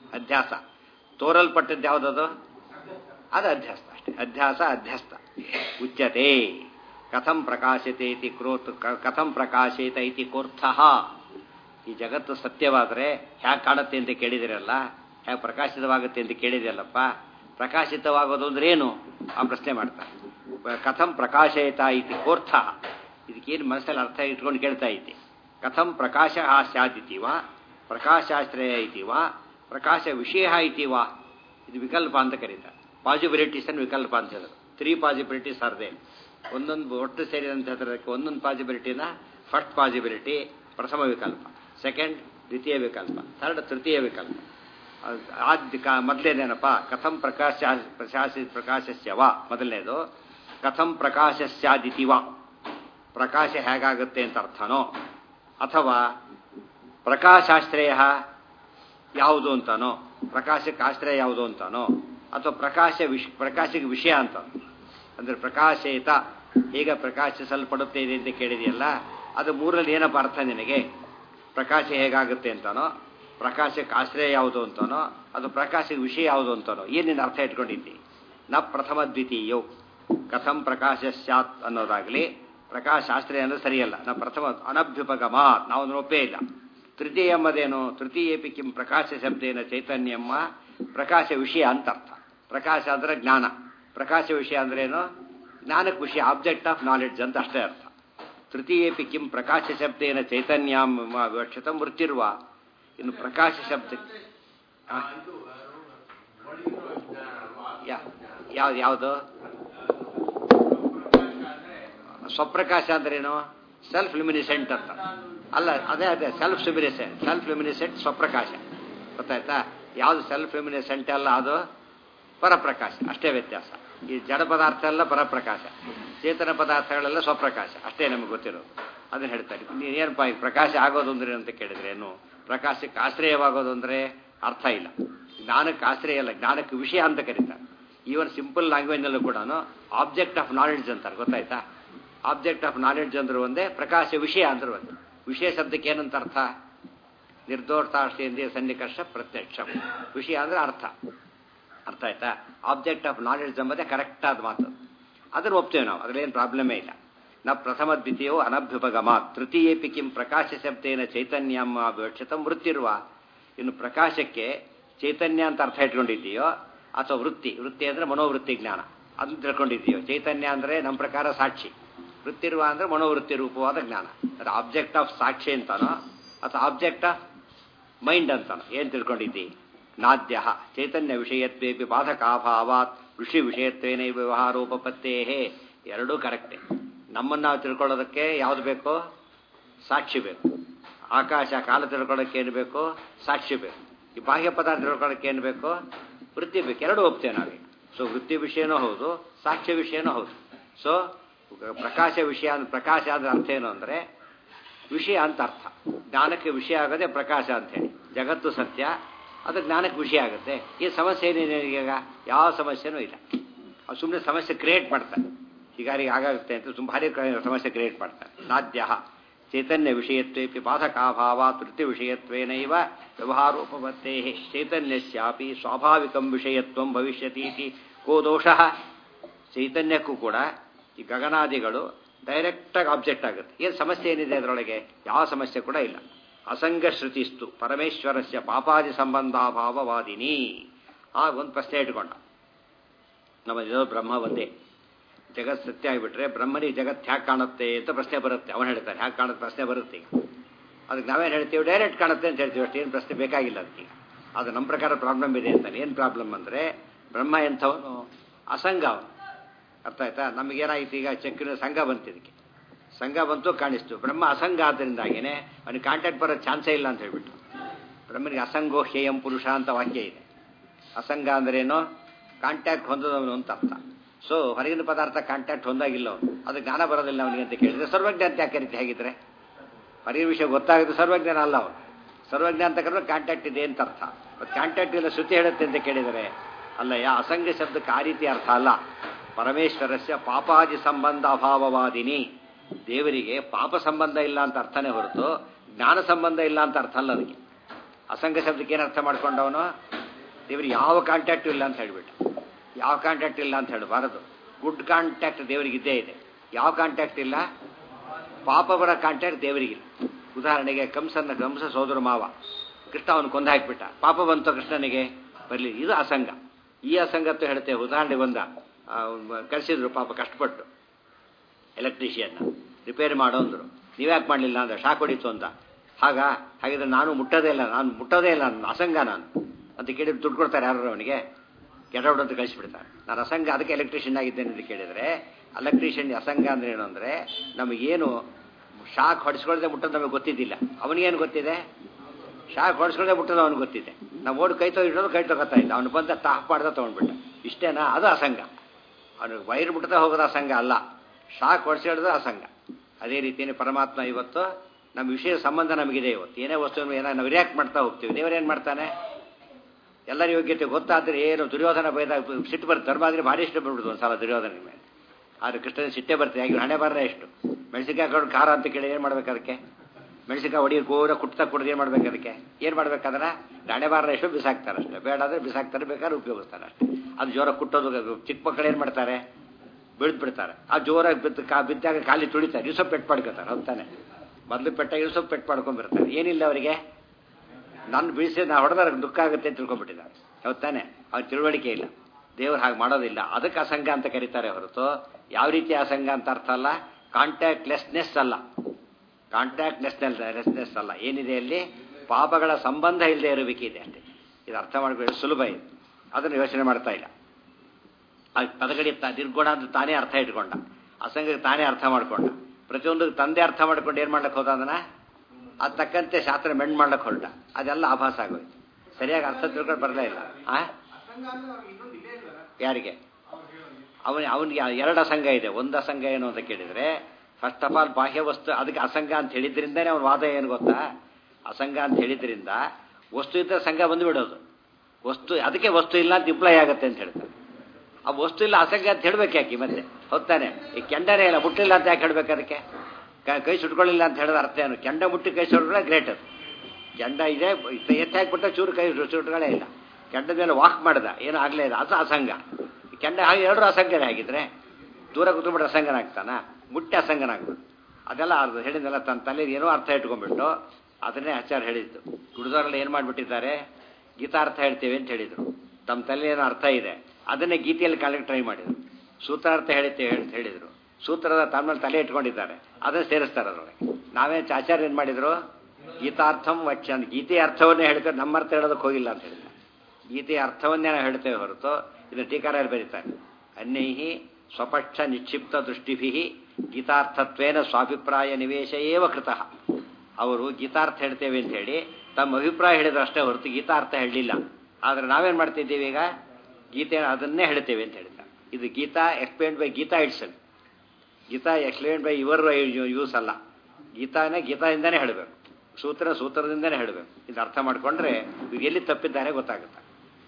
ಅಧ್ಯಾಸ ತೋರಲ್ಪಟ್ಟದ್ದು ಯಾವುದದು ಅದು ಅಧ್ಯಾಸ ಅಷ್ಟೇ ಅಧ್ಯಾಸ ಅಧ್ಯಸ್ತ ಉಚ್ಯತೆ ಕಥಂ ಪ್ರಕಾಶತೆ ಇತಿ ಕ್ರೋತ್ ಕ- ಕಥಂ ಪ್ರಕಾಶೇತ ಇತಿ ಕೋರ್ಥಃ ಈ ಜಗತ್ತು ಸತ್ಯವಾದರೆ ಹ್ಯಾಗೆ ಕಾಣುತ್ತೆ ಅಂತ ಕೇಳಿದಿರಲ್ಲ ಹೇಗೆ ಪ್ರಕಾಶಿತವಾಗುತ್ತೆ ಅಂತ ಕೇಳಿದೆಯಲ್ಲಪ್ಪ ಪ್ರಕಾಶಿತವಾಗೋದು ಅಂದ್ರೆ ಏನು ಆ ಪ್ರಶ್ನೆ ಮಾಡ್ತಾರೆ ಪ- ಕಥಂ ಪ್ರಕಾಶಯತ ಇತಿ ಕೋರ್ಥ ಇದಕ್ಕೇನು ಮನಸ್ಸಲ್ಲಿ ಅರ್ಥ ಇಟ್ಕೊಂಡು ಕೇಳ್ತಾ ಇದ್ದೆ ಕಥಂ ಪ್ರಕಾಶ ಸ್ಯಾದಿತಿ ವಾ ಪ್ರಕಾಶಾಶ್ರಯ ಇತಿ ವಾ ಪ್ರಕಾಶ ವಿಷಯ ಇತಿ ವಾ ಇದು ವಿಕಲ್ಪ ಅಂತ ಕರೀತಾರೆ ಪಾಸಿಬಿಲಿಟೀಸ್ ಅನ್ನು ವಿಕಲ್ಪ ಅಂತ ಹೇಳಿದ್ರು ತ್ರೀ ಪಾಸಿಬಿಲಿಟೀಸ್ ಆರ್ ದೇ ಒಂದೊಂದು ಒಟ್ಟು ಸೇರಿದಂತ ಹೆಸರಕ್ಕೆ ಒಂದೊಂದು ಪಾಸಿಬಿಲಿಟಿನ ಫಸ್ಟ್ ಪಾಸಿಬಿಲಿಟಿ ಪ್ರಥಮ ವಿಕಲ್ಪ ಸೆಕೆಂಡ್ ದ್ವಿತೀಯ ವಿಕಲ್ಪ ಥರ್ಡ್ ತೃತೀಯ ವಿಕಲ್ಪ ಅದ್- ಆದ್ಯ ಕ ಮೊದಲೇನೇನಪ್ಪ ಕಥಂ ಪ್ರಕಾಶ ಪ್ರಕಾಶ ಪ್ರಕಾಶಸ್ಯ ವಾ ಮೊದಲನೇದು ಕಥಂ ಪ್ರಕಾಶಸ್ಯಾದಿತಿ ವಾ ಪ್ರಕಾಶ ಹೇಗಾಗುತ್ತೆ ಅಂತ ಅರ್ಥನೋ ಅಥವಾ ಪ್ರಕಾಶಾಶ್ರಯ ಯಾವುದು ಅಂತಾನೋ ಪ್ರಕಾಶಕ್ಕೆ ಆಶ್ರಯ ಯಾವುದು ಅಂತಾನೋ ಅಥವಾ ಪ್ರಕಾಶ ವಿಷ ಪ್ರಕಾಶಕ್ಕೆ ವಿಷಯ ಅಂತ ಅಂದ್ರೆ ಪ್ರಕಾಶೇತ ಹೇಗೆ ಪ್ರಕಾಶಿಸಲ್ಪಡುತ್ತೆ ಇದೆ ಅಂತ ಕೇಳಿದೆಯಲ್ಲ ಅದು ಮೂರಲ್ಲಿ ಏನಪ್ಪ ಅರ್ಥ ನಿನಗೆ ಪ್ರಕಾಶ ಹೇಗಾಗುತ್ತೆ ಅಂತಾನೋ ಪ್ರಕಾಶಕ್ಕೆ ಆಶ್ರಯ ಯಾವುದು ಅಂತಾನೋ ಅದು ಪ್ರಕಾಶಕ್ಕೆ ವಿಷಯ ಯಾವುದು ಅಂತಾನೋ ಏನೇನು ಅರ್ಥ ಇಟ್ಕೊಂಡಿದ್ದಿ ನ ಪ್ರಥಮ ದ್ವಿತೀಯೋ ಕಥಂ ಪ್ರಕಾಶ ಸ್ಯಾತ್ ಅನ್ನೋದಾಗಲಿ ಪ್ರಕಾಶ ಆಶ್ರಯ ಅಂದ್ರೆ ಸರಿಯಲ್ಲ ನ ಪ್ರಥಮ ಅನಭ್ಯುಪಗಮ ನಾವು ಅದನ್ನ ಒಪ್ಪೇ ಇಲ್ಲ ತೃತೀಯ ಎಂಬುದೇನು ತೃತೀಯೇಪಿ ಕಿಂ ಪ್ರಕಾಶ ಶಬ್ದೇನ ಚೈತನ್ಯಮ್ಮ ಪ್ರಕಾಶ ವಿಷಯ ಅಂತ ಅರ್ಥ ಪ್ರಕಾಶ ಅಂದ್ರೆ ಜ್ಞಾನ ಪ್ರಕಾಶ ವಿಷಯ ಅಂದ್ರೆ ಏನು ಜ್ಞಾನಕ್ಕೆ ವಿಷಯ ಆಬ್ಜೆಕ್ಟ್ ಆಫ್ ನಾಲೆಡ್ಜ್ ಅಂತ ಅಷ್ಟೇ ಅರ್ಥ ತೃತೀಯೇಪಿ ಕಿಂ ಪ್ರಕಾಶ ಶಬ್ದೇನ ಚೈತನ್ಯಂ ವಿವಕ್ಷಿತ ಮೃತ್ಯುರ್ವ ಇನ್ನು ಪ್ರಕಾಶ ಶಬ್ದ ಆ? ಯಾ- ಯಾವ್ದು ಯಾವುದು ಸ್ವಪ್ರಕಾಶ ಅಂದ್ರೇನು ಸೆಲ್ಫ್ ಲ್ಯುಮಿನಿಸೆಂಟ್ ಅಂತ ಅಲ್ಲ ಅದೇ ಅದೇ ಸೆಲ್ಫ್ ಲ್ಯುಮಿನಿಸೆಂಟ್ ಸೆಲ್ಫ್ ಲ್ಯುಮಿನಿಸೆಂಟ್ ಸ್ವಪ್ರಕಾಶ ಗೊತ್ತಾಯ್ತಾ ಯಾವುದು ಸೆಲ್ಫ್ ಲ್ಯುಮಿನಿಸೆಂಟ್ ಅಲ್ಲ ಅದು ಪರಪ್ರಕಾಶ ಅಷ್ಟೇ ವ್ಯತ್ಯಾಸ ಈ ಜಡ ಪದಾರ್ಥ ಎಲ್ಲ ಪರಪ್ರಕಾಶ ಚೇತನ ಪದಾರ್ಥಗಳೆಲ್ಲ ಸ್ವಪ್ರಕಾಶ ಅಷ್ಟೇ ನಮಗೆ ಗೊತ್ತಿರೋದು ಅದನ್ನ ಹೇಳ್ತಾರೆ ನೀನೇನಪ್ಪ ಈ ಪ್ರಕಾಶ ಆಗೋದು ಅಂದ್ರೆ ಅಂತ ಕೇಳಿದ್ರೆ ಏನು ಪ್ರಕಾಶಕ್ಕೆ ಆಶ್ರಯವಾಗೋದು ಅಂದ್ರೆ ಅರ್ಥ ಇಲ್ಲ ಜ್ಞಾನಕ್ಕೆ ಆಶ್ರಯ ಅಲ್ಲ ಜ್ಞಾನಕ್ಕೆ ವಿಷಯ ಅಂತ ಕರೀತಾರೆ ಈವನ್ ಸಿಂಪಲ್ ಲ್ಯಾಂಗ್ವೇಜ್ನಲ್ಲೂ ಕೂಡ ಆಬ್ಜೆಕ್ಟ್ ಆಫ್ ನಾಲೆಡ್ಜ್ ಅಂತಾರೆ ಗೊತ್ತಾಯ್ತಾ ಆಬ್ಜೆಕ್ಟ್ ಆಫ್ ನಾಲೆಡ್ಜ್ ಅಂದ್ರೆ ಒಂದೇ ಪ್ರಕಾಶ ವಿಷಯ ಅಂದ್ರೆ ಒಂದೇ ವಿಷಯ ಶಬ್ದಕ್ಕೆ ಏನಂತ ಅರ್ಥ ನಿರ್ದೋಷಾಶ್ರಯಿಂದ ಸನ್ನಿಕರ್ಷ ಪ್ರತ್ಯಕ್ಷ ವಿಷಯ ಅಂದ್ರೆ ಅರ್ಥ ಅರ್ಥ ಆಯ್ತಾ ಆಬ್ಜೆಕ್ಟ್ ಆಫ್ ನಾಲೆಡ್ಜ್ ಎಂಬುದೇ ಕರೆಕ್ಟ್ ಆದ ಮಾತು ಅದನ್ನು ಒಪ್ತೇವೆ ನಾವು ಅದರಲ್ಲೇನು ಪ್ರಾಬ್ಲಮೇ ಇಲ್ಲ ನ ಪ್ರಥಮ ದ್ವಿತೀಯೋ ಅನಭ್ಯುಪಗಮ ತೃತೀಯೇಪಿ ಕಿಂ ಪ್ರಕಾಶ ಶಬ್ದೇನ ಚೈತನ್ಯಂ ವಿವಕ್ಷಿತ ವೃತ್ತಿರುವ ಇನ್ನು ಪ್ರಕಾಶಕ್ಕೆ ಚೈತನ್ಯ ಅಂತ ಅರ್ಥ ಇಟ್ಕೊಂಡಿದ್ದೀಯೋ ಅಥವಾ ವೃತ್ತಿ ವೃತ್ತಿ ಅಂದ್ರೆ ಮನೋವೃತ್ತಿ ಜ್ಞಾನ ಅದನ್ನ ತಿಳ್ಕೊಂಡಿದ್ದೀಯೋ ಚೈತನ್ಯ ಅಂದ್ರೆ ನಮ್ಮ ಪ್ರಕಾರ ಸಾಕ್ಷಿ ವೃತ್ತಿರುವ ಅಂದ್ರೆ ಮನೋವೃತ್ತಿ ರೂಪವಾದ ಜ್ಞಾನ ಅದು ಆಬ್ಜೆಕ್ಟ್ ಆಫ್ ಸಾಕ್ಷಿ ಅಂತಾನೋ ಅಥವಾ ಆಬ್ಜೆಕ್ಟ್ ಆಫ್ ಮೈಂಡ್ ಅಂತಾನೋ ಏನು ತಿಳ್ಕೊಂಡಿದ್ದಿ ನಾದ್ಯ ಚೈತನ್ಯ ವಿಷಯತ್ವೇಪಿ ಬಾಧಕಾಭಾವಾತ್ ಋಷಿ ವಿಷಯತ್ವೇನ ವ್ಯವಹಾರೋಪತ್ತೇ ಎರಡೂ ಕರೆಕ್ಟೇ ನಮ್ಮನ್ನು ನಾವು ತಿಳ್ಕೊಳ್ಳೋದಕ್ಕೆ ಯಾವುದು ಬೇಕೋ ಸಾಕ್ಷಿ ಬೇಕು ಆಕಾಶ ಕಾಲ ತಿಳ್ಕೊಳ್ಳೋಕೆ ಏನು ಬೇಕು ಸಾಕ್ಷಿ ಬೇಕು ಈ ಬಾಹ್ಯ ಪದಾರ್ಥ ತಿಳ್ಕೊಳ್ಳೋಕೆ ಏನು ಬೇಕು ವೃತ್ತಿ ಬೇಕು ಎರಡೂ ಒಪ್ತೇವೆ ನಾವೀಗ ಸೊ ವೃತ್ತಿ ವಿಷಯನೂ ಹೌದು ಸಾಕ್ಷ್ಯ ವಿಷಯನೂ ಹೌದು ಸೊ ಪ್ರಕಾಶ ವಿಷಯ ಅಂದ್ರೆ ಪ್ರಕಾಶ ಅಂದ್ರೆ ಅರ್ಥ ಏನು ಅಂದರೆ ವಿಷಯ ಅಂತ ಅರ್ಥ ಜ್ಞಾನಕ್ಕೆ ವಿಷಯ ಆಗದೆ ಪ್ರಕಾಶ ಅಂತ ಹೇಳಿ ಜಗತ್ತು ಸತ್ಯ ಅದು ಜ್ಞಾನಕ್ಕೆ ವಿಷಯ ಆಗುತ್ತೆ ಈ ಸಮಸ್ಯೆ ಏನೇನು ಈಗ ಯಾವ ಸಮಸ್ಯೆನೂ ಇಲ್ಲ ಅದು ಸುಮ್ಮನೆ ಸಮಸ್ಯೆ ಕ್ರಿಯೇಟ್ ಮಾಡ್ತಾರೆ ಹೀಗಾರಿಗೆ ಆಗುತ್ತೆ ಅಂತ ತುಂಬ ಭಾರಿ ಸಮಸ್ಯೆ ಕ್ರಿಯೇಟ್ ಮಾಡ್ತಾರೆ ನಾದ್ಯ ಚೈತನ್ಯ ವಿಷಯತ್ವೇಪಿ ಬಾಧಕಾಭಾವ ತೃತೀಯ ವಿಷಯತ್ವೇನೈವ ವ್ಯವಹಾರೋಪವತ್ತೇ ಚೈತನ್ಯಸ್ಯಾಪಿ ಸ್ವಾಭಾವಿಕಂ ವಿಷಯತ್ವ ಭವಿಷ್ಯತೀತಿ ಕೋ ದೋಷಃ ಚೈತನ್ಯಕ್ಕೂ ಕೂಡ ಈ ಗಗನಾದಿಗಳು ಡೈರೆಕ್ಟಾಗಿ ಆಬ್ಜೆಕ್ಟ್ ಆಗುತ್ತೆ ಏನು ಸಮಸ್ಯೆ ಏನಿದೆ ಅದರೊಳಗೆ ಯಾವ ಸಮಸ್ಯೆ ಕೂಡ ಇಲ್ಲ ಅಸಂಗ ಶ್ರುತಿಸ್ತು ಪರಮೇಶ್ವರಸ್ಯ ಪಾಪಾದಿ ಸಂಬಂಧಾಭಾವವಾದಿನಿ ಆಗ ಒಂದು ಪ್ರಶ್ನೆ ಇಟ್ಕೊಂಡ ನಮ್ಮ ಇರೋ ಬ್ರಹ್ಮ ಒಂದೇ ಜಗತ್ ಸತ್ಯ ಆಗಿಬಿಟ್ರೆ ಬ್ರಹ್ಮನಿಗೆ ಜಗತ್ತು ಹ್ಯಾಕೆ ಕಾಣುತ್ತೆ ಅಂತ ಪ್ರಶ್ನೆ ಬರುತ್ತೆ ಅವನು ಹೇಳ್ತಾನೆ ಹ್ಯಾಕೆ ಕಾಣುತ್ತೆ ಪ್ರಶ್ನೆ ಬರುತ್ತೆ ಈಗ ಅದಕ್ಕೆ ನಾವೇನು ಹೇಳ್ತೀವಿ ಡೈರೆಕ್ಟ್ ಕಾಣುತ್ತೆ ಅಂತ ಹೇಳ್ತೀವಿ ಅಷ್ಟು ಏನು ಪ್ರಶ್ನೆ ಬೇಕಾಗಿಲ್ಲ ಅದಕ್ಕೆ ಅದು ನಮ್ಮ ಪ್ರಕಾರ ಪ್ರಾಬ್ಲಮ್ ಇದೆ ಅಂತಾನೆ ಏನು ಪ್ರಾಬ್ಲಮ್ ಅಂದರೆ ಬ್ರಹ್ಮ ಎಂಥವನು ಅಸಂಗ ಅವನು ಅರ್ಥ ಆಯ್ತಾ ನಮಗೇನಾಗಿತ್ತು ಈಗ ಚಕ್ಕಿನ ಸಂಘ ಬಂತು ಇದಕ್ಕೆ ಸಂಘ ಬಂತು ಕಾಣಿಸ್ತು ಬ್ರಹ್ಮ ಅಸಂಗ ಆದ್ದರಿಂದಾಗೇನೆ ಅವನಿಗೆ ಕಾಂಟ್ಯಾಕ್ಟ್ ಬರೋ ಚಾನ್ಸೇ ಇಲ್ಲ ಅಂತ ಹೇಳ್ಬಿಟ್ಟು ಬ್ರಹ್ಮನಿಗೆ ಅಸಂಗೋ ಹೇಯಂ ಪುರುಷ ಅಂತ ವಾಕ್ಯ ಇದೆ ಅಸಂಗ ಅಂದ್ರೇನು ಕಾಂಟ್ಯಾಕ್ಟ್ ಹೊಂದದವನು ಅಂತ ಅರ್ಥ ಸೊ ಹೊರಗಿನ ಪದಾರ್ಥ ಕಾಂಟ್ಯಾಕ್ಟ್ ಹೊಂದಾಗಿಲ್ಲ ಅವನು ಅದು ಜ್ಞಾನ ಬರೋದಿಲ್ಲ ಅವನಿಗೆ ಅಂತ ಕೇಳಿದ್ರೆ ಸರ್ವಜ್ಞ ಅಂತ ಯಾಕೆ ರೀತಿ ಹೇಗಿದ್ರೆ ಹೊರಗಿನ ವಿಷಯ ಗೊತ್ತಾಗುತ್ತೆ ಸರ್ವಜ್ಞಾನ ಅಲ್ಲ ಅವನು ಸರ್ವಜ್ಞ ಅಂತ ಕರೆದ್ರೆ ಕಾಂಟ್ಯಾಕ್ಟ್ ಇದೆ ಅಂತ ಅರ್ಥ ಮತ್ತು ಕಾಂಟ್ಯಾಕ್ಟ್ ಇಲ್ಲ ಶ್ರುತಿ ಹೇಳುತ್ತೆ ಅಂತ ಕೇಳಿದರೆ ಅಲ್ಲ ಯಾ ಅಸಂಗ ಶಬ್ದಕ್ಕೆ ಆ ರೀತಿ ಅರ್ಥ ಅಲ್ಲ ಪರಮೇಶ್ವರಸ್ಯ ಪಾಪಾದಿ ಸಂಬಂಧ ಅಭಾವವಾದಿನಿ ದೇವರಿಗೆ ಪಾಪ ಸಂಬಂಧ ಇಲ್ಲ ಅಂತ ಅರ್ಥನೇ ಹೊರತು ಜ್ಞಾನ ಸಂಬಂಧ ಇಲ್ಲ ಅಂತ ಅರ್ಥ ಅಲ್ಲ ಅದಕ್ಕೆ ಅಸಂಗ ಶಬ್ದಕ್ಕೆ ಏನು ಅರ್ಥ ಮಾಡ್ಕೊಂಡವನು ದೇವರಿಗೆ ಯಾವ ಕಾಂಟ್ಯಾಕ್ಟ್ ಇಲ್ಲ ಅಂತ ಹೇಳ್ಬಿಟ್ಟು ಯಾವ ಕಾಂಟ್ಯಾಕ್ಟ್ ಇಲ್ಲ ಅಂತ ಹೇಳಬಾರದು ಗುಡ್ ಕಾಂಟ್ಯಾಕ್ಟ್ ದೇವರಿಗೆ ಇದ್ದೇ ಇದೆ ಯಾವ ಕಾಂಟ್ಯಾಕ್ಟ್ ಇಲ್ಲ ಪಾಪ ಬರೋ ಕಾಂಟ್ಯಾಕ್ಟ್ ದೇವರಿಗಿಲ್ಲ ಉದಾಹರಣೆಗೆ ಕಂಸನ ಕಂಸ ಸೋದರ ಮಾವ ಕೃಷ್ಣ ಅವನು ಕೊಂದು ಹಾಕಿಬಿಟ್ಟ ಪಾಪ ಬಂತು ಕೃಷ್ಣನಿಗೆ ಬರಲಿ ಇದು ಅಸಂಗ ಈ ಅಸಂಗತ್ತು ಹೇಳ್ತೇವೆ ಉದಾಹರಣೆಗೆ ಒಂದ ಕಳಿಸಿದ್ರು ಪಾಪ ಕಷ್ಟಪಟ್ಟು ಎಲೆಕ್ಟ್ರಿಷಿಯನ್ನ ರಿಪೇರಿ ಮಾಡೋಂದ್ರು ನೀವ್ಯಾಕೆ ಮಾಡಲಿಲ್ಲ ಅಂದ್ರೆ ಶಾಕ್ ಹೊಡಿತು ಅಂತ ಹಾಗ ಹಾಗಿದ್ರೆ ನಾನು ಮುಟ್ಟೋದೇ ಇಲ್ಲ ನಾನು ಮುಟ್ಟೋದೇ ಇಲ್ಲ ನಾನು ಅಸಂಗ ನಾನು ಅಂತ ಕೇಳಿ ದುಡ್ಡು ಕೊಡ್ತಾರೆ ಯಾರು ಅವನಿಗೆ ಕೆಟ್ಟಬಿಡು ಅಂತ ಕಳಿಸ್ಬಿಡ್ತಾರೆ ನಾನು ಅಸಂಗ ಅದಕ್ಕೆ ಎಲೆಕ್ಟ್ರಿಷಿಯನ್ ಆಗಿದ್ದೇನೆ ಅಂತ ಕೇಳಿದರೆ ಎಲೆಕ್ಟ್ರಿಷಿಯನ್ ಅಸಂಗ ಅಂದ್ರೆ ಏನು ಅಂದರೆ ನಮಗೇನು ಶಾಕ್ ಹೊಡಿಸ್ಕೊಳ್ಳದೆ ಮುಟ್ಟೋದು ನಮಗೆ ಗೊತ್ತಿದ್ದಿಲ್ಲ ಅವನಿಗೇನು ಗೊತ್ತಿದೆ ಶಾಕ್ ಹೊಡಿಸ್ಕೊಳ್ಳದೆ ಮುಟ್ಟೋದು ಅವ್ನಿಗೆ ಗೊತ್ತಿದೆ ನಾವು ಓಡಿ ಕೈ ತೊಗೊಂಡು ಕೈ ತಗೋತಾ ಇಲ್ಲ ಅವನು ಬಂದ ತಾಫ್ ಮಾಡ್ದ ತೊಗೊಂಡ್ಬಿಟ್ಟ ಇಷ್ಟೇನಾ ಅದು ಅಸಂಗ ಅವನಿಗೆ ವೈರ್ ಮುಟ್ಟದ ಹೋಗೋದು ಅಸಂಗ ಅಲ್ಲ ಶಾಕ್ ಹೊಡಿಸಿಡೋದು ಅಸಂಗ ಅದೇ ರೀತಿಯೇ ಪರಮಾತ್ಮ ಇವತ್ತು ನಮ್ಮ ವಿಷಯ ಸಂಬಂಧ ನಮಗಿದೆ ಇವತ್ತು ಏನೇ ವಸ್ತುವನ್ನು ಏನೋ ನಾವು ರಿಯಾಕ್ಟ್ ಮಾಡ್ತಾ ಹೋಗ್ತೀವಿ ದೇವರೇನು ಮಾಡ್ತಾನೆ ಎಲ್ಲರ ಯೋಗ್ಯತೆ ಗೊತ್ತಾದ್ರೆ ಏನು ದುರ್ಯೋಧನ ಬೈದಾಗ ಸಿಟ್ಟು ಬರುತ್ತೆ ಧರ್ಮಾದ್ರೆ ಭಾರಿ ಇಷ್ಟ ಬಂದ್ಬಿಡ್ತು ಒಂದು ಸಲ ದುರ್ಯೋಧನ ಮೇಲೆ ಆದರೆ ಕೃಷ್ಣನ ಸಿಟ್ಟೆ ಬರ್ತೀವಿ ಆಗಿ ಹಣೆ ಬರಲೇ ಎಷ್ಟು ಮೆಣಸಿನ್ಕಾಯಿ ಹಾಕೊಂಡು ಖಾರ ಅಂತ ಕೇಳಿ ಏನು ಮಾಡ್ಬೇಕು ಅದಕ್ಕೆ ಮೆಣಸಿನ್ಕಾಯಿ ಹೊಡಿ ಗೋರ ಕುಟ್ತಾ ಕುಡ್ದು ಏನು ಮಾಡ್ಬೇಕು ಅದಕ್ಕೆ ಏನು ಮಾಡ್ಬೇಕಾದ್ರೆ ಹಣೆ ಬಾರ ಎಷ್ಟು ಬಿಸಾಕ್ತಾರೆ ಅಷ್ಟೇ ಬೇಡ ಅಂದರೆ ಬಿಸಾಕ್ತಾರೆ ಬೇಕಾದ್ರೆ ಉಪಯೋಗಿಸ್ತಾರೆ ಅಷ್ಟೇ ಅದು ಜೋರ ಕುಟ್ಟೋದು ಚಿಕ್ಕ ಮಕ್ಕಳು ಏನು ಮಾಡ್ತಾರೆ ಬಿಡ್ದು ಬಿಡ್ತಾರೆ ಆ ಜೋರಾಗಿ ಬಿದ್ದು ಕಾ ಬಿದ್ದಾಗ ಖಾಲಿ ತುಳಿತಾರೆ ಇವ್ ಸ್ವಲ್ಪ ಪೆಟ್ಟು ಮಾಡ್ಕೋತಾರೆ ಹೋಗ್ತಾನೆ ಮೊದಲು ಪೆಟ್ಟಾಗಿ ಇವ್ ಸ್ವಲ್ಪ ಪೆಟ್ಟು ಮಾಡ್ಕೊಂಡ್ಬಿಡ್ತಾರೆ ಏನಿಲ್ಲ ಅವರಿಗೆ ನನ್ನ ಬೀಳಿಸಿ ನಾ ಹೊಡೆದ್ರೆ ದುಃಖ ಆಗುತ್ತೆ ಅಂತ ತಿಳ್ಕೊಂಡ್ಬಿಟ್ಟಿದ್ದಾರೆ ಹೌದಾನೆ ಅವ್ರ ತಿಳುವಳಿಕೆ ಇಲ್ಲ ದೇವ್ರು ಹಾಗೆ ಮಾಡೋದಿಲ್ಲ ಅದಕ್ಕೆ ಅಸಂಗ ಅಂತ ಕರೀತಾರೆ ಹೊರತು ಯಾವ ರೀತಿ ಅಸಂಗ ಅಂತ ಅರ್ಥ ಅಲ್ಲ ಕಾಂಟ್ಯಾಕ್ಟ್ ಲೆಸ್ನೆಸ್ ಅಲ್ಲ ಕಾಂಟ್ಯಾಕ್ಟ್ ಲೆಸ್ನೆಸ್ ಲೆಸ್ನೆಸ್ ಅಲ್ಲ ಏನಿದೆ ಅಲ್ಲಿ ಪಾಪಗಳ ಸಂಬಂಧ ಇಲ್ಲದೆ ಇರಬೇಕಿದೆ ಅಷ್ಟೇ ಇದು ಅರ್ಥ ಮಾಡ್ಕೊಳ್ಳಿ ಸುಲಭ ಇದೆ ಅದನ್ನು ಯೋಚನೆ ಮಾಡ್ತಾ ಇಲ್ಲ ಆ ಪದಗಡಿ ತ ನಿರ್ಗುಣ ಅಂತ ತಾನೇ ಅರ್ಥ ಇಟ್ಕೊಂಡ ಅಸಂಗಕ್ಕೆ ತಾನೇ ಅರ್ಥ ಮಾಡ್ಕೊಂಡ ಪ್ರತಿಯೊಂದು ತಂದೆ ಅರ್ಥ ಮಾಡ್ಕೊಂಡು ಏನು ಮಾಡ್ಲಿಕ್ಕೆ ಹೋದ ಅದನ್ನ ಅದು ತಕ್ಕಂತೆ ಶಾಸ್ತ್ರ ಮೆಂಡ್ ಮಾಡ್ಲಿಕ್ಕೆ ಹೊರಟ ಅದೆಲ್ಲ ಆಭಾಸ ಆಗೋಯ್ತು ಸರಿಯಾಗಿ ಅರ್ಥ ತಿಳ್ಕೊಂಡು ಬರಲೇ ಇಲ್ಲ ಆ ಯಾರಿಗೆ ಅವನ ಅವನಿಗೆ ಎರಡು ಅಸಂಗ ಇದೆ ಒಂದು ಅಸಂಗ ಏನು ಅಂತ ಕೇಳಿದರೆ ಫಸ್ಟ್ ಆಫ್ ಆಲ್ ಬಾಹ್ಯ ವಸ್ತು ಅದಕ್ಕೆ ಅಸಂಗ ಅಂತ ಹೇಳಿದ್ರಿಂದನೇ ಅವನ ವಾದ ಏನು ಗೊತ್ತಾ ಅಸಂಗ ಅಂತ ಹೇಳಿದ್ರಿಂದ ವಸ್ತು ಇದ್ದರೆ ಸಂಘ ಬಂದುಬಿಡೋದು ವಸ್ತು ಅದಕ್ಕೆ ವಸ್ತು ಇಲ್ಲ ಅಂತ ಇಂಪ್ಲೈ ಆಗುತ್ತೆ ಅಂತ ಹೇಳ್ತಾರೆ ಆ ವಸ್ತು ಇಲ್ಲ ಅಸಂಗ ಅಂತ ಹೇಳ್ಬೇಕು ಯಾಕೆ ಮತ್ತೆ ಹೊತ್ತಾನೆ ಈ ಕೆಂಡನೇ ಇಲ್ಲ ಮುಟ್ಟಿಲ್ಲ ಅಂತ ಯಾಕೆ ಹೇಳ್ಬೇಕು ಅದಕ್ಕೆ ಕೈ ಸುಟ್ಕೊಳ್ಳಿಲ್ಲ ಅಂತ ಹೇಳಿದ ಅರ್ಥ ಏನು ಕೆಂಡ ಮುಟ್ಟಿ ಕೈ ಸುಟ್ಕೊಳ್ಳೆ ಗ್ರೇಟ್ ಅದು ಕೆಂಡ ಇದೆ ಎತ್ತಿ ಹಾಕ್ಬಿಟ್ಟ ಚೂರು ಕೈ ಸುಟ್ಗಳೇ ಇಲ್ಲ ಕೆಂಡದ ಮೇಲೆ ವಾಕ್ ಮಾಡ್ದ ಏನೂ ಆಗಲೇ ಇಲ್ಲ ಅದು ಅಸಂಗ ಕೆಂಡ ಹಾಗೆ ಎರಡರೂ ಅಸಂಗನೇ ಆಗಿದ್ರೆ ದೂರ ಕೂತ್ಬಿಟ್ಟು ಅಸಂಗನಾಗ್ತಾನ ಮುಟ್ಟಿ ಅಸಂಗನಾಗ್ಬಿಟ್ಟು ಅದೆಲ್ಲ ಅದು ಹೇಳಿದ್ನಲ್ಲ ತನ್ನ ತಲೆಯಲ್ಲಿ ಏನೋ ಅರ್ಥ ಇಟ್ಕೊಂಡ್ಬಿಟ್ಟು ಅದನ್ನೇ ಆಚಾರ ಹೇಳಿದ್ದು ಗುರುದವರೆಲ್ಲ ಏನು ಮಾಡಿಬಿಟ್ಟಿದ್ದಾರೆ ಗೀತಾರ್ಥ ಹೇಳ್ತೇವೆ ಅಂತ ಹೇಳಿದರು ತಮ್ಮ ತಲೆಯಲ್ಲಿ ಏನೋ ಅರ್ಥ ಇದೆ ಅದನ್ನೇ ಗೀತೆಯಲ್ಲಿ ಕಾಲಕ್ಕೆ ಟ್ರೈ ಮಾಡಿದರು ಸೂತ್ರಾರ್ಥ ಹೇಳ್ತೇವೆ ಅಂತ ಹೇಳಿದರು ಸೂತ್ರದ ತಮ್ಮಲ್ಲಿ ತಲೆ ಇಟ್ಕೊಂಡಿದ್ದಾರೆ ಅದನ್ನು ಸೇರಿಸ್ತಾರೆ ಅದರೊಳಗೆ ನಾವೇ ಆಚಾರ್ಯ ಏನು ಮಾಡಿದರು ಗೀತಾರ್ಥಂ ವಚನ ಗೀತೆಯ ಅರ್ಥವನ್ನೇ ಹೇಳ್ತಾರೆ ನಮ್ಮ ಅರ್ಥ ಹೇಳೋದಕ್ಕೆ ಹೋಗಿಲ್ಲ ಅಂತ ಹೇಳಿದ್ದಾರೆ ಗೀತೆಯ ಅರ್ಥವನ್ನೇ ನಾವು ಹೇಳ್ತೇವೆ ಹೊರತು ಇದನ್ನು ಟೀಕಾರಲ್ಲಿ ಬರೀತಾರೆ ಅನ್ಯೈಹಿ ಸ್ವಪಕ್ಷ ನಿಕ್ಷಿಪ್ತ ದೃಷ್ಟಿಭಿ ಗೀತಾರ್ಥತ್ವೇನ ಸ್ವಾಭಿಪ್ರಾಯ ನಿವೇಶ ಏವ ಕೃತಃ ಅವರು ಗೀತಾರ್ಥ ಹೇಳ್ತೇವೆ ಅಂತ ಹೇಳಿ ತಮ್ಮ ಅಭಿಪ್ರಾಯ ಹೇಳಿದ್ರು ಅಷ್ಟೇ ಹೊರತು ಗೀತಾರ್ಥ ಹೇಳಲಿಲ್ಲ ಆದರೆ ನಾವೇನು ಮಾಡ್ತಿದ್ದೀವಿ ಈಗ ಗೀತೆ ಅದನ್ನೇ ಹೇಳ್ತೇವೆ ಅಂತ ಹೇಳ್ತಾರೆ ಇದು Gita explain by Gita itself Gita explain by ಇವರ್ ಯೂಸ್ ಅಲ್ಲ ಗೀತಾನೇ ಗೀತಾದಿಂದನೇ ಹೇಳಬೇಕು ಸೂತ್ರ ಸೂತ್ರದಿಂದನೇ ಹೇಳಬೇಕು ಇದು ಅರ್ಥ ಮಾಡಿಕೊಂಡ್ರೆ ಇವ್ರು ಎಲ್ಲಿ ತಪ್ಪಿದ್ದಾರೆ ಗೊತ್ತಾಗುತ್ತೆ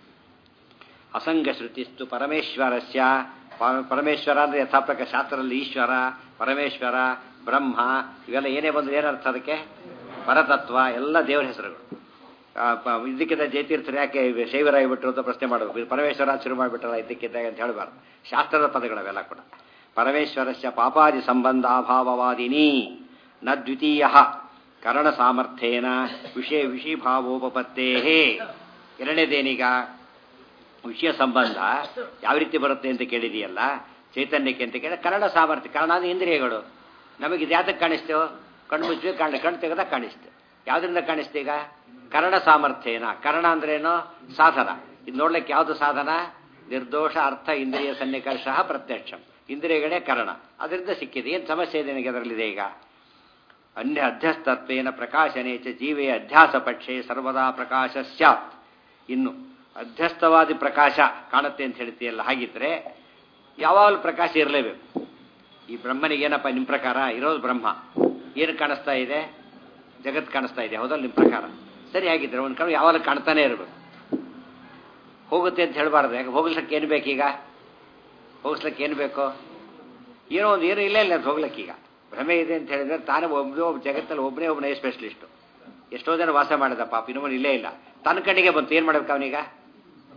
ಅಸಂಗ ಶ್ರುತಿಸ್ತು ಪರಮೇಶ್ವರಸ್ಯ ಪರಮೇಶ್ವರ ಅಂದರೆ ಯಥಾಪ್ರಕ ಶಾಸ್ತ್ರದಲ್ಲಿ ಈಶ್ವರ ಪರಮೇಶ್ವರ ಬ್ರಹ್ಮ ಇವೆಲ್ಲ ಏನೇ ಬಂದ್ರೆ ಏನರ್ಥ ಅದಕ್ಕೆ ಪರತತ್ವ ಎಲ್ಲ ದೇವರ ಹೆಸರುಗಳು ಇದಕ್ಕಿಂತ ಜಯತೀರ್ಥರು ಯಾಕೆ ಶೈವರಾಗಿಬಿಟ್ರು ಅಂತ ಪ್ರಶ್ನೆ ಮಾಡಬೇಕು ಇದು ಪರಮೇಶ್ವರ ಶುರು ಮಾಡಿಬಿಟ್ರಲ್ಲ ಇದಕ್ಕಿದ್ದಾಗ ಅಂತ ಹೇಳಬಾರ್ದು ಶಾಸ್ತ್ರದ ಪದಗಳವೆಲ್ಲ ಕೂಡ ಪರಮೇಶ್ವರಸ್ಯ ಪಾಪಾದಿ ಸಂಬಂಧಾಭಾವವಾದಿನಿ ನ ದ್ವಿತೀಯ ಕರಣ ಸಾಮರ್ಥ್ಯೇನ ವಿಷಯ ವಿಷೀಭಾವೋಪತ್ತೇ ಎರಡನೇದೇನೀಗ ವಿಷಯ ಸಂಬಂಧ ಯಾವ ರೀತಿ ಬರುತ್ತೆ ಅಂತ ಕೇಳಿದೆಯಲ್ಲ ಚೈತನ್ಯಕ್ಕೆ ಅಂತ ಕೇಳಿ ಕನ್ನಡ ಸಾಮರ್ಥ್ಯ ಕಾರಣ ಅದು ಇಂದ್ರಿಯಗಳು ನಮಗೆ ಇದು ಯಾತಕ್ಕೆ ಕಾಣಿಸ್ತೇವೋ ಕಣ್ಣು ಮುಚ್ಚಿ ಕಣ್ಣು ಕಣ್ಣು ತೆಗೆದಾಗ ಕಾಣಿಸ್ತೇವೆ ಯಾವುದರಿಂದ ಕಾಣಿಸ್ತೆ ಈಗ ಕರಣ ಸಾಮರ್ಥ್ಯೇನ ಕರಣ ಅಂದ್ರೇನು ಸಾಧನ ಇದು ನೋಡ್ಲಿಕ್ಕೆ ಯಾವುದು ಸಾಧನ ನಿರ್ದೋಷ ಅರ್ಥ ಇಂದ್ರಿಯ ಸನ್ನಿಕರ್ಷ ಪ್ರತ್ಯಕ್ಷ ಇಂದ್ರಿಯಗಳೇ ಕರಣ ಅದರಿಂದ ಸಿಕ್ಕಿದೆ ಏನು ಸಮಸ್ಯೆ ಇದೆ ನನಗೆ ಅದರಲ್ಲಿದೆ ಈಗ ಅನ್ಯ ಅಧ್ಯಸ್ತತ್ವೇನ ಪ್ರಕಾಶನೇ ಚ ಜೀವೇ ಅಧ್ಯಾಸ ಪಕ್ಷೆ ಸರ್ವದಾ ಪ್ರಕಾಶ ಸ್ಯಾತ್ ಇನ್ನು ಅಧ್ಯಸ್ಥವಾದಿ ಪ್ರಕಾಶ ಕಾಣುತ್ತೆ ಅಂತ ಹೇಳ್ತೀಯಲ್ಲ ಹಾಗಿದ್ರೆ ಯಾವಾಗಲೂ ಪ್ರಕಾಶ ಇರಲೇಬೇಕು ಈ ಬ್ರಹ್ಮನಿಗೆ ಏನಪ್ಪ ನಿಮ್ಮ ಪ್ರಕಾರ ಇರೋದು ಬ್ರಹ್ಮ ಏನು ಕಾಣಿಸ್ತಾ ಇದೆ ಜಗತ್ ಕಾಣಿಸ್ತಾ ಇದೆ ಹೌದಲ್ಲ ನಿಮ್ಮ ಪ್ರಕಾರ ಸರಿ ಆಗಿದ್ರೆ ಒಂದು ಕಡೆ ಯಾವಾಗಲೂ ಕಾಣ್ತಾನೆ ಇರಬೇಕು ಹೋಗುತ್ತೆ ಅಂತ ಹೇಳಬಾರ್ದು ಯಾಕೆ ಹೋಗ್ಲಿಕ್ಕೆ ಏನು ಬೇಕೀಗ ಹೋಗಿಸ್ಲಿಕ್ಕೆ ಏನು ಬೇಕು ಏನೋ ಒಂದು ಏನೂ ಇಲ್ಲ ಇಲ್ಲ ಅಂತ ಹೋಗ್ಲಿಕ್ಕೀಗ ಭ್ರಮೆ ಇದೆ ಅಂತ ಹೇಳಿದ್ರೆ ತಾನೇ ಒಬ್ಬನೇ ಒಬ್ಬ ಜಗತ್ತಲ್ಲಿ ಒಬ್ಬನೇ ಒಬ್ಬನೇ ಸ್ಪೆಷಲಿಸ್ಟು ಎಷ್ಟೋ ಜನ ವಾಸ ಮಾಡಿದ ಪಾಪ ಇನ್ನೊಬ್ಬನು ಇಲ್ಲೇ ಇಲ್ಲ ತನ್ನ ಕಣ್ಣಿಗೆ ಬಂತು ಏನು ಮಾಡ್ಬೇಕು ಅವನೀಗ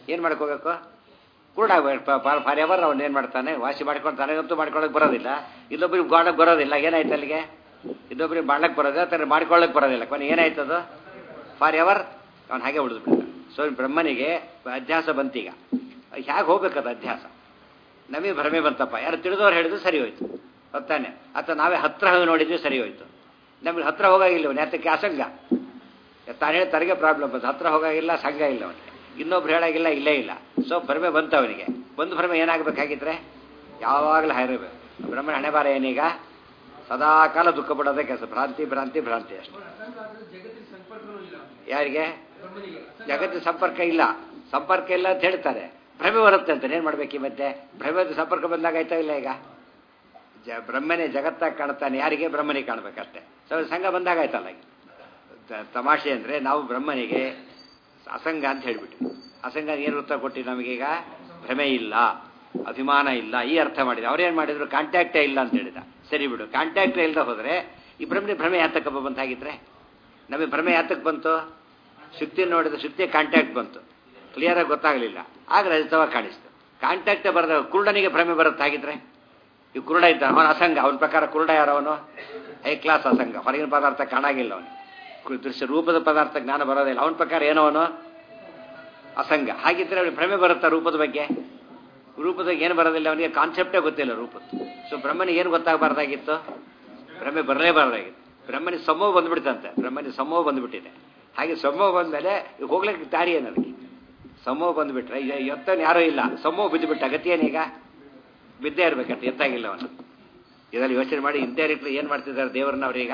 ಏನು ಮಾಡ್ಕೋಬೇಕು ಕೂಡ ಫಾರ್ ಎವರ್ ಅವ್ನು ಏನು ಮಾಡ್ತಾನೆ ವಾಸಿ ಮಾಡ್ಕೊಂಡು ತನಗಂತೂ ಮಾಡ್ಕೊಳಕ್ಕೆ ಬರೋದಿಲ್ಲ ಇನ್ನೊಬ್ರಿಗೆ ಗಾಡಕ್ಕೆ ಬರೋದಿಲ್ಲ ಏನಾಯ್ತು ಅಲ್ಲಿಗೆ ಇನ್ನೊಬ್ರಿಗೆ ಮಾಡ್ಲಕ್ಕೆ ಬರೋದಿಲ್ಲ ತರ ಮಾಡ್ಕೊಳ್ಳಕ್ಕೆ ಬರೋದಿಲ್ಲ ಕೊನೆ ಏನಾಯ್ತದು ಫಾರ್ ಎವರ್ ಅವ್ನು ಹಾಗೆ ಉಳಿದು ಬಿಡ್ತಾನೆ ಸೊ ಬ್ರಹ್ಮನಿಗೆ ಅಧ್ಯಾಸ ಬಂತೀಗ ಹೇಗೆ ಹೋಗ್ಬೇಕದು ಅಧ್ಯಾಸ ನಮಗೆ ಭ್ರಮೆ ಬಂತಪ್ಪ ಯಾರು ತಿಳಿದವ್ರು ಹೇಳಿದ್ರು ಸರಿ ಹೋಯ್ತು ಹೊತ್ತಾನೆ ಅಥವಾ ನಾವೇ ಹತ್ರ ಹೋಗಿ ನೋಡಿದ್ವಿ ಸರಿ ಹೋಯ್ತು ನಮಗೆ ಹತ್ರ ಹೋಗಾಗಿಲ್ಲ ಅವನು ಯಾತಕ್ಕೆ ಅಸಂಗ ತಾನು ಹೇಳಿ ತನಗೆ ಪ್ರಾಬ್ಲಮ್ ಬಂತು ಹತ್ರ ಹೋಗಾಗಿಲ್ಲ ಸಂಘ ಇಲ್ಲ ಅವನಿಗೆ ಇನ್ನೊಬ್ರು ಹೇಳಾಗಿಲ್ಲ ಇಲ್ಲೇ ಇಲ್ಲ ಸೊ ಭ್ರಮೆ ಬಂತು ಅವನಿಗೆ ಒಂದು ಭ್ರಮೆ ಏನಾಗಬೇಕಾಗಿದ್ರೆ ಯಾವಾಗಲೂ ಹಾರಿರಬೇಕು ಬ್ರಹ್ಮಣ ಹಣೆ ಬಾರ ಏನೀಗ ಸದಾಕಾಲ ದುಃಖ ಪಡೋದೇ ಕೆಲಸ ಭ್ರಾಂತಿ ಭ್ರಾಂತಿ ಭ್ರಾಂತಿ ಅಷ್ಟೇ ಯಾರಿಗೆ ಜಗತ್ತಿನ ಸಂಪರ್ಕ ಇಲ್ಲ ಸಂಪರ್ಕ ಇಲ್ಲ ಅಂತ ಹೇಳ್ತಾರೆ ಭ್ರಮೆ ಬರುತ್ತೆ ಅಂತ ಏನು ಮಾಡ್ಬೇಕು ಈ ಮಧ್ಯೆ ಭ್ರಮೆ ಸಂಪರ್ಕ ಬಂದಾಗ ಆಯ್ತಾ ಇಲ್ಲ ಈಗ ಜ ಬ್ರಹ್ಮನೇ ಜಗತ್ತಾಗಿ ಕಾಣ್ತಾನೆ ಯಾರಿಗೆ ಬ್ರಹ್ಮನಿಗೆ ಕಾಣ್ಬೇಕಷ್ಟೇ ಸೊ ಸಂಘ ಬಂದಾಗ ಆಯ್ತಲ್ಲ ಈಗ ತ- ತಮಾಷೆ ಅಂದರೆ ನಾವು ಬ್ರಹ್ಮನಿಗೆ ಅಸಂಗ ಅಂತ ಹೇಳ್ಬಿಟ್ವಿ ಅಸಂಗ ಏನು ಉತ್ತರ ಕೊಟ್ಟಿವಿ ನಮಗೀಗ ಭ್ರಮೆ ಇಲ್ಲ ಅಭಿಮಾನ ಇಲ್ಲ ಈ ಅರ್ಥ ಮಾಡಿದ್ರು ಅವ್ರೇನು ಮಾಡಿದ್ರು ಕಾಂಟ್ಯಾಕ್ಟೇ ಇಲ್ಲ ಅಂತ ಹೇಳಿದ ಸರಿ ಬಿಡು ಕಾಂಟ್ಯಾಕ್ಟೇ ಇಲ್ಲದೆ ಹೋದರೆ ಈ ಬ್ರಹ್ಮನಿ ಭ್ರಮೆ ಯಾತಕ್ಕಪ್ಪ ಬಂತಾಗಿದ್ರೆ ನಮಗೆ ಭ್ರಮೆ ಯಾತಕ್ಕೆ ಬಂತು ಶಕ್ತಿ ನೋಡಿದ ಶಕ್ತಿ ಕಾಂಟ್ಯಾಕ್ಟ್ ಬಂತು ಕ್ಲಿಯರಾಗಿ ಗೊತ್ತಾಗಲಿಲ್ಲ ಆಗ ರಜತವಾಗಿ ಕಾಣಿಸ್ತು ಕಾಂಟ್ಯಾಕ್ಟೇ ಬರದ ಕುರುಡನಿಗೆ ಭ್ರಮೆ ಬರುತ್ತಾಗಿದ್ರೆ ಈ ಕುರುಡ ಇದ್ದ ಅವನ ಅಸಂಗ ಅವನ ಪ್ರಕಾರ ಕುರುಡ ಯಾರವನು ಹೈ ಕ್ಲಾಸ್ ಅಸಂಗ ಹೊರಗಿನ ಪದಾರ್ಥ ಕಾಣಾಗಿಲ್ಲ ಅವನು ದೃಶ್ಯ ರೂಪದ ಪದಾರ್ಥ ಜ್ಞಾನ ಬರೋದಿಲ್ಲ ಅವನ ಪ್ರಕಾರ ಏನೋ ಅವನು ಅಸಂಗ ಹಾಗಿದ್ರೆ ಅವನಿಗೆ ಭ್ರಮೆ ಬರುತ್ತಾ ರೂಪದ ಬಗ್ಗೆ ರೂಪದ ಏನು ಬರೋದಿಲ್ಲ ಅವನಿಗೆ ಕಾನ್ಸೆಪ್ಟೇ ಗೊತ್ತಿಲ್ಲ ರೂಪದ ಸೊ ಬ್ರಹ್ಮನಿಗೆ ಏನು ಗೊತ್ತಾಗಬಾರ್ದಾಗಿತ್ತು ಭ್ರಮೆ ಬರಲೇಬಾರ್ದಾಗಿತ್ತು ಬ್ರಹ್ಮನಿಗೆ ಸಮೂಹ ಬಂದ್ಬಿಡ್ತಂತೆ ಬ್ರಹ್ಮನಿಗೆ ಸಮೂಹ ಬಂದ್ಬಿಟ್ಟಿದೆ ಹಾಗೆ ಸಮೂಹ ಬಂದಮೇಲೆ ಈಗ ಹೋಗ್ಲಿಕ್ಕೆ ದಾರಿ ಏನು ಅದಕ್ಕೆ ಸಮೂಹ ಬಂದ್ಬಿಟ್ರೆ ಈಗ ಎತ್ತನು ಯಾರೂ ಇಲ್ಲ ಸಮೂಹ ಬಿದ್ದುಬಿಟ್ಟ ಗತಿ ಏನೀಗ ಬಿದ್ದೇ ಇರ್ಬೇಕಂತ ಎತ್ತಾಗಿಲ್ಲ ಅವನು ಇದರಲ್ಲಿ ಯೋಚನೆ ಮಾಡಿ ಇಂಡೈರೆಕ್ಟ್ಲಿ ಏನು ಮಾಡ್ತಿದ್ದಾರೆ ದೇವರನ್ನ ಅವರೀಗ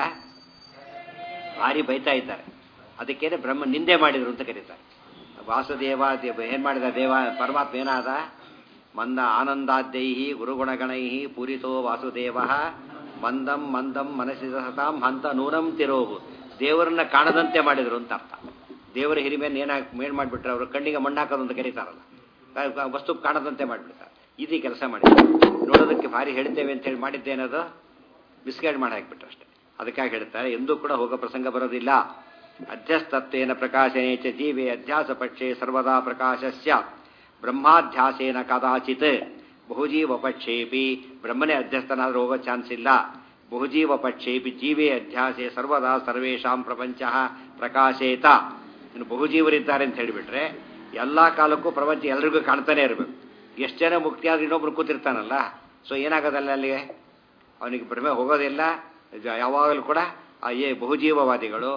ಭಾರಿ ಬೈತಾ ಇದ್ದಾರೆ ಅದಕ್ಕೇನೆ ಬ್ರಹ್ಮ ನಿಂದೆ ಮಾಡಿದ್ರು ಅಂತ ಕರೀತಾರೆ ವಾಸುದೇವ ದೇವ ಏನು ಮಾಡಿದ ದೇವ ಪರಮಾತ್ಮ ಏನಾದ ಮಂದ ಆನಂದಾದ್ಯೈಹಿ ಗುರುಗುಣಗಣೈಹಿ ಪೂರಿತೋ ವಾಸುದೇವ ಮಂದಂ ಮಂದಂ ಮನಸ್ಸಿದ ಸತಾಂ ಹಂತ ನೂನಂ ತಿರೋವು ದೇವರನ್ನ ಕಾಣದಂತೆ ಮಾಡಿದ್ರು ಅಂತ ಅರ್ಥ ದೇವರ ಹಿರಿಮೆಯನ್ನು ಏನಾಗಿ ಮೇಲ್ ಮಾಡಿಬಿಟ್ರೆ ಅವರು ಕಣ್ಣಿಗೆ ಮಣ್ಣಾಕೋದು ಅಂತ ಕರೀತಾರಲ್ಲ ಕ- ಕ- ವಸ್ತು ಕಾಣದಂತೆ ಮಾಡಿಬಿಡ್ತಾರೆ ಇದೀ ಕೆಲಸ ಮಾಡಿದ್ರು ನೋಡೋದಕ್ಕೆ ಭಾರಿ ಹೇಳ್ತೇವೆ ಅಂತ ಹೇಳಿ ಮಾಡಿದ್ದೇನದು ಮಿಸ್ಗೈಡ್ ಮಾಡಿ ಹಾಕ್ಬಿಟ್ರು ಅಷ್ಟೇ ಅದಕ್ಕಾಗಿ ಹೇಳ್ತಾರೆ ಎಂದೂ ಕೂಡ ಹೋಗೋ ಪ್ರಸಂಗ ಬರೋದಿಲ್ಲ ಅಧ್ಯಸ್ತತ್ವೇನ ಪ್ರಕಾಶನೇ ಚ ಜೀವೆ ಅಧ್ಯಾಸ ಪಕ್ಷೆ ಸರ್ವದಾ ಪ್ರಕಾಶ ಸ್ಯಾತ್ ಬ್ರಹ್ಮಾಧ್ಯಾಸೇನ ಕದಾಚಿತ್ ಬಹುಜೀವ ಪಕ್ಷೇಪಿ ಬ್ರಹ್ಮನೇ ಅಧ್ಯಸ್ಥನಾದ್ರೂ ಹೋಗೋ ಚಾನ್ಸ್ ಇಲ್ಲ ಬಹುಜೀವ ಪಕ್ಷೇಪಿ ಜೀವೇ ಅಧ್ಯಾಸೆ ಸರ್ವದಾ ಸರ್ವೇಷಾಂ ಪ್ರಪಂಚ ಪ್ರಕಾಶೇತ ಇನ್ನು ಬಹುಜೀವರಿದ್ದಾರೆ ಅಂತ ಹೇಳಿಬಿಟ್ರೆ ಎಲ್ಲ ಕಾಲಕ್ಕೂ ಪ್ರಪಂಚ ಎಲ್ರಿಗೂ ಕಾಣ್ತಾನೆ ಇರಬೇಕು ಎಷ್ಟು ಜನ ಮುಕ್ತಿಯಾದ್ರೆ ಇನ್ನೊಬ್ರು ಕೂತಿರ್ತಾನಲ್ಲ ಸೊ ಏನಾಗೋದಲ್ಲ ಅಲ್ಲಿಗೆ ಅವನಿಗೆ ಭ್ರಮೆ ಹೋಗೋದಿಲ್ಲ ಜ- ಯಾವಾಗಲೂ ಕೂಡ ಆ ಏ ಬಹುಜೀವವಾದಿಗಳು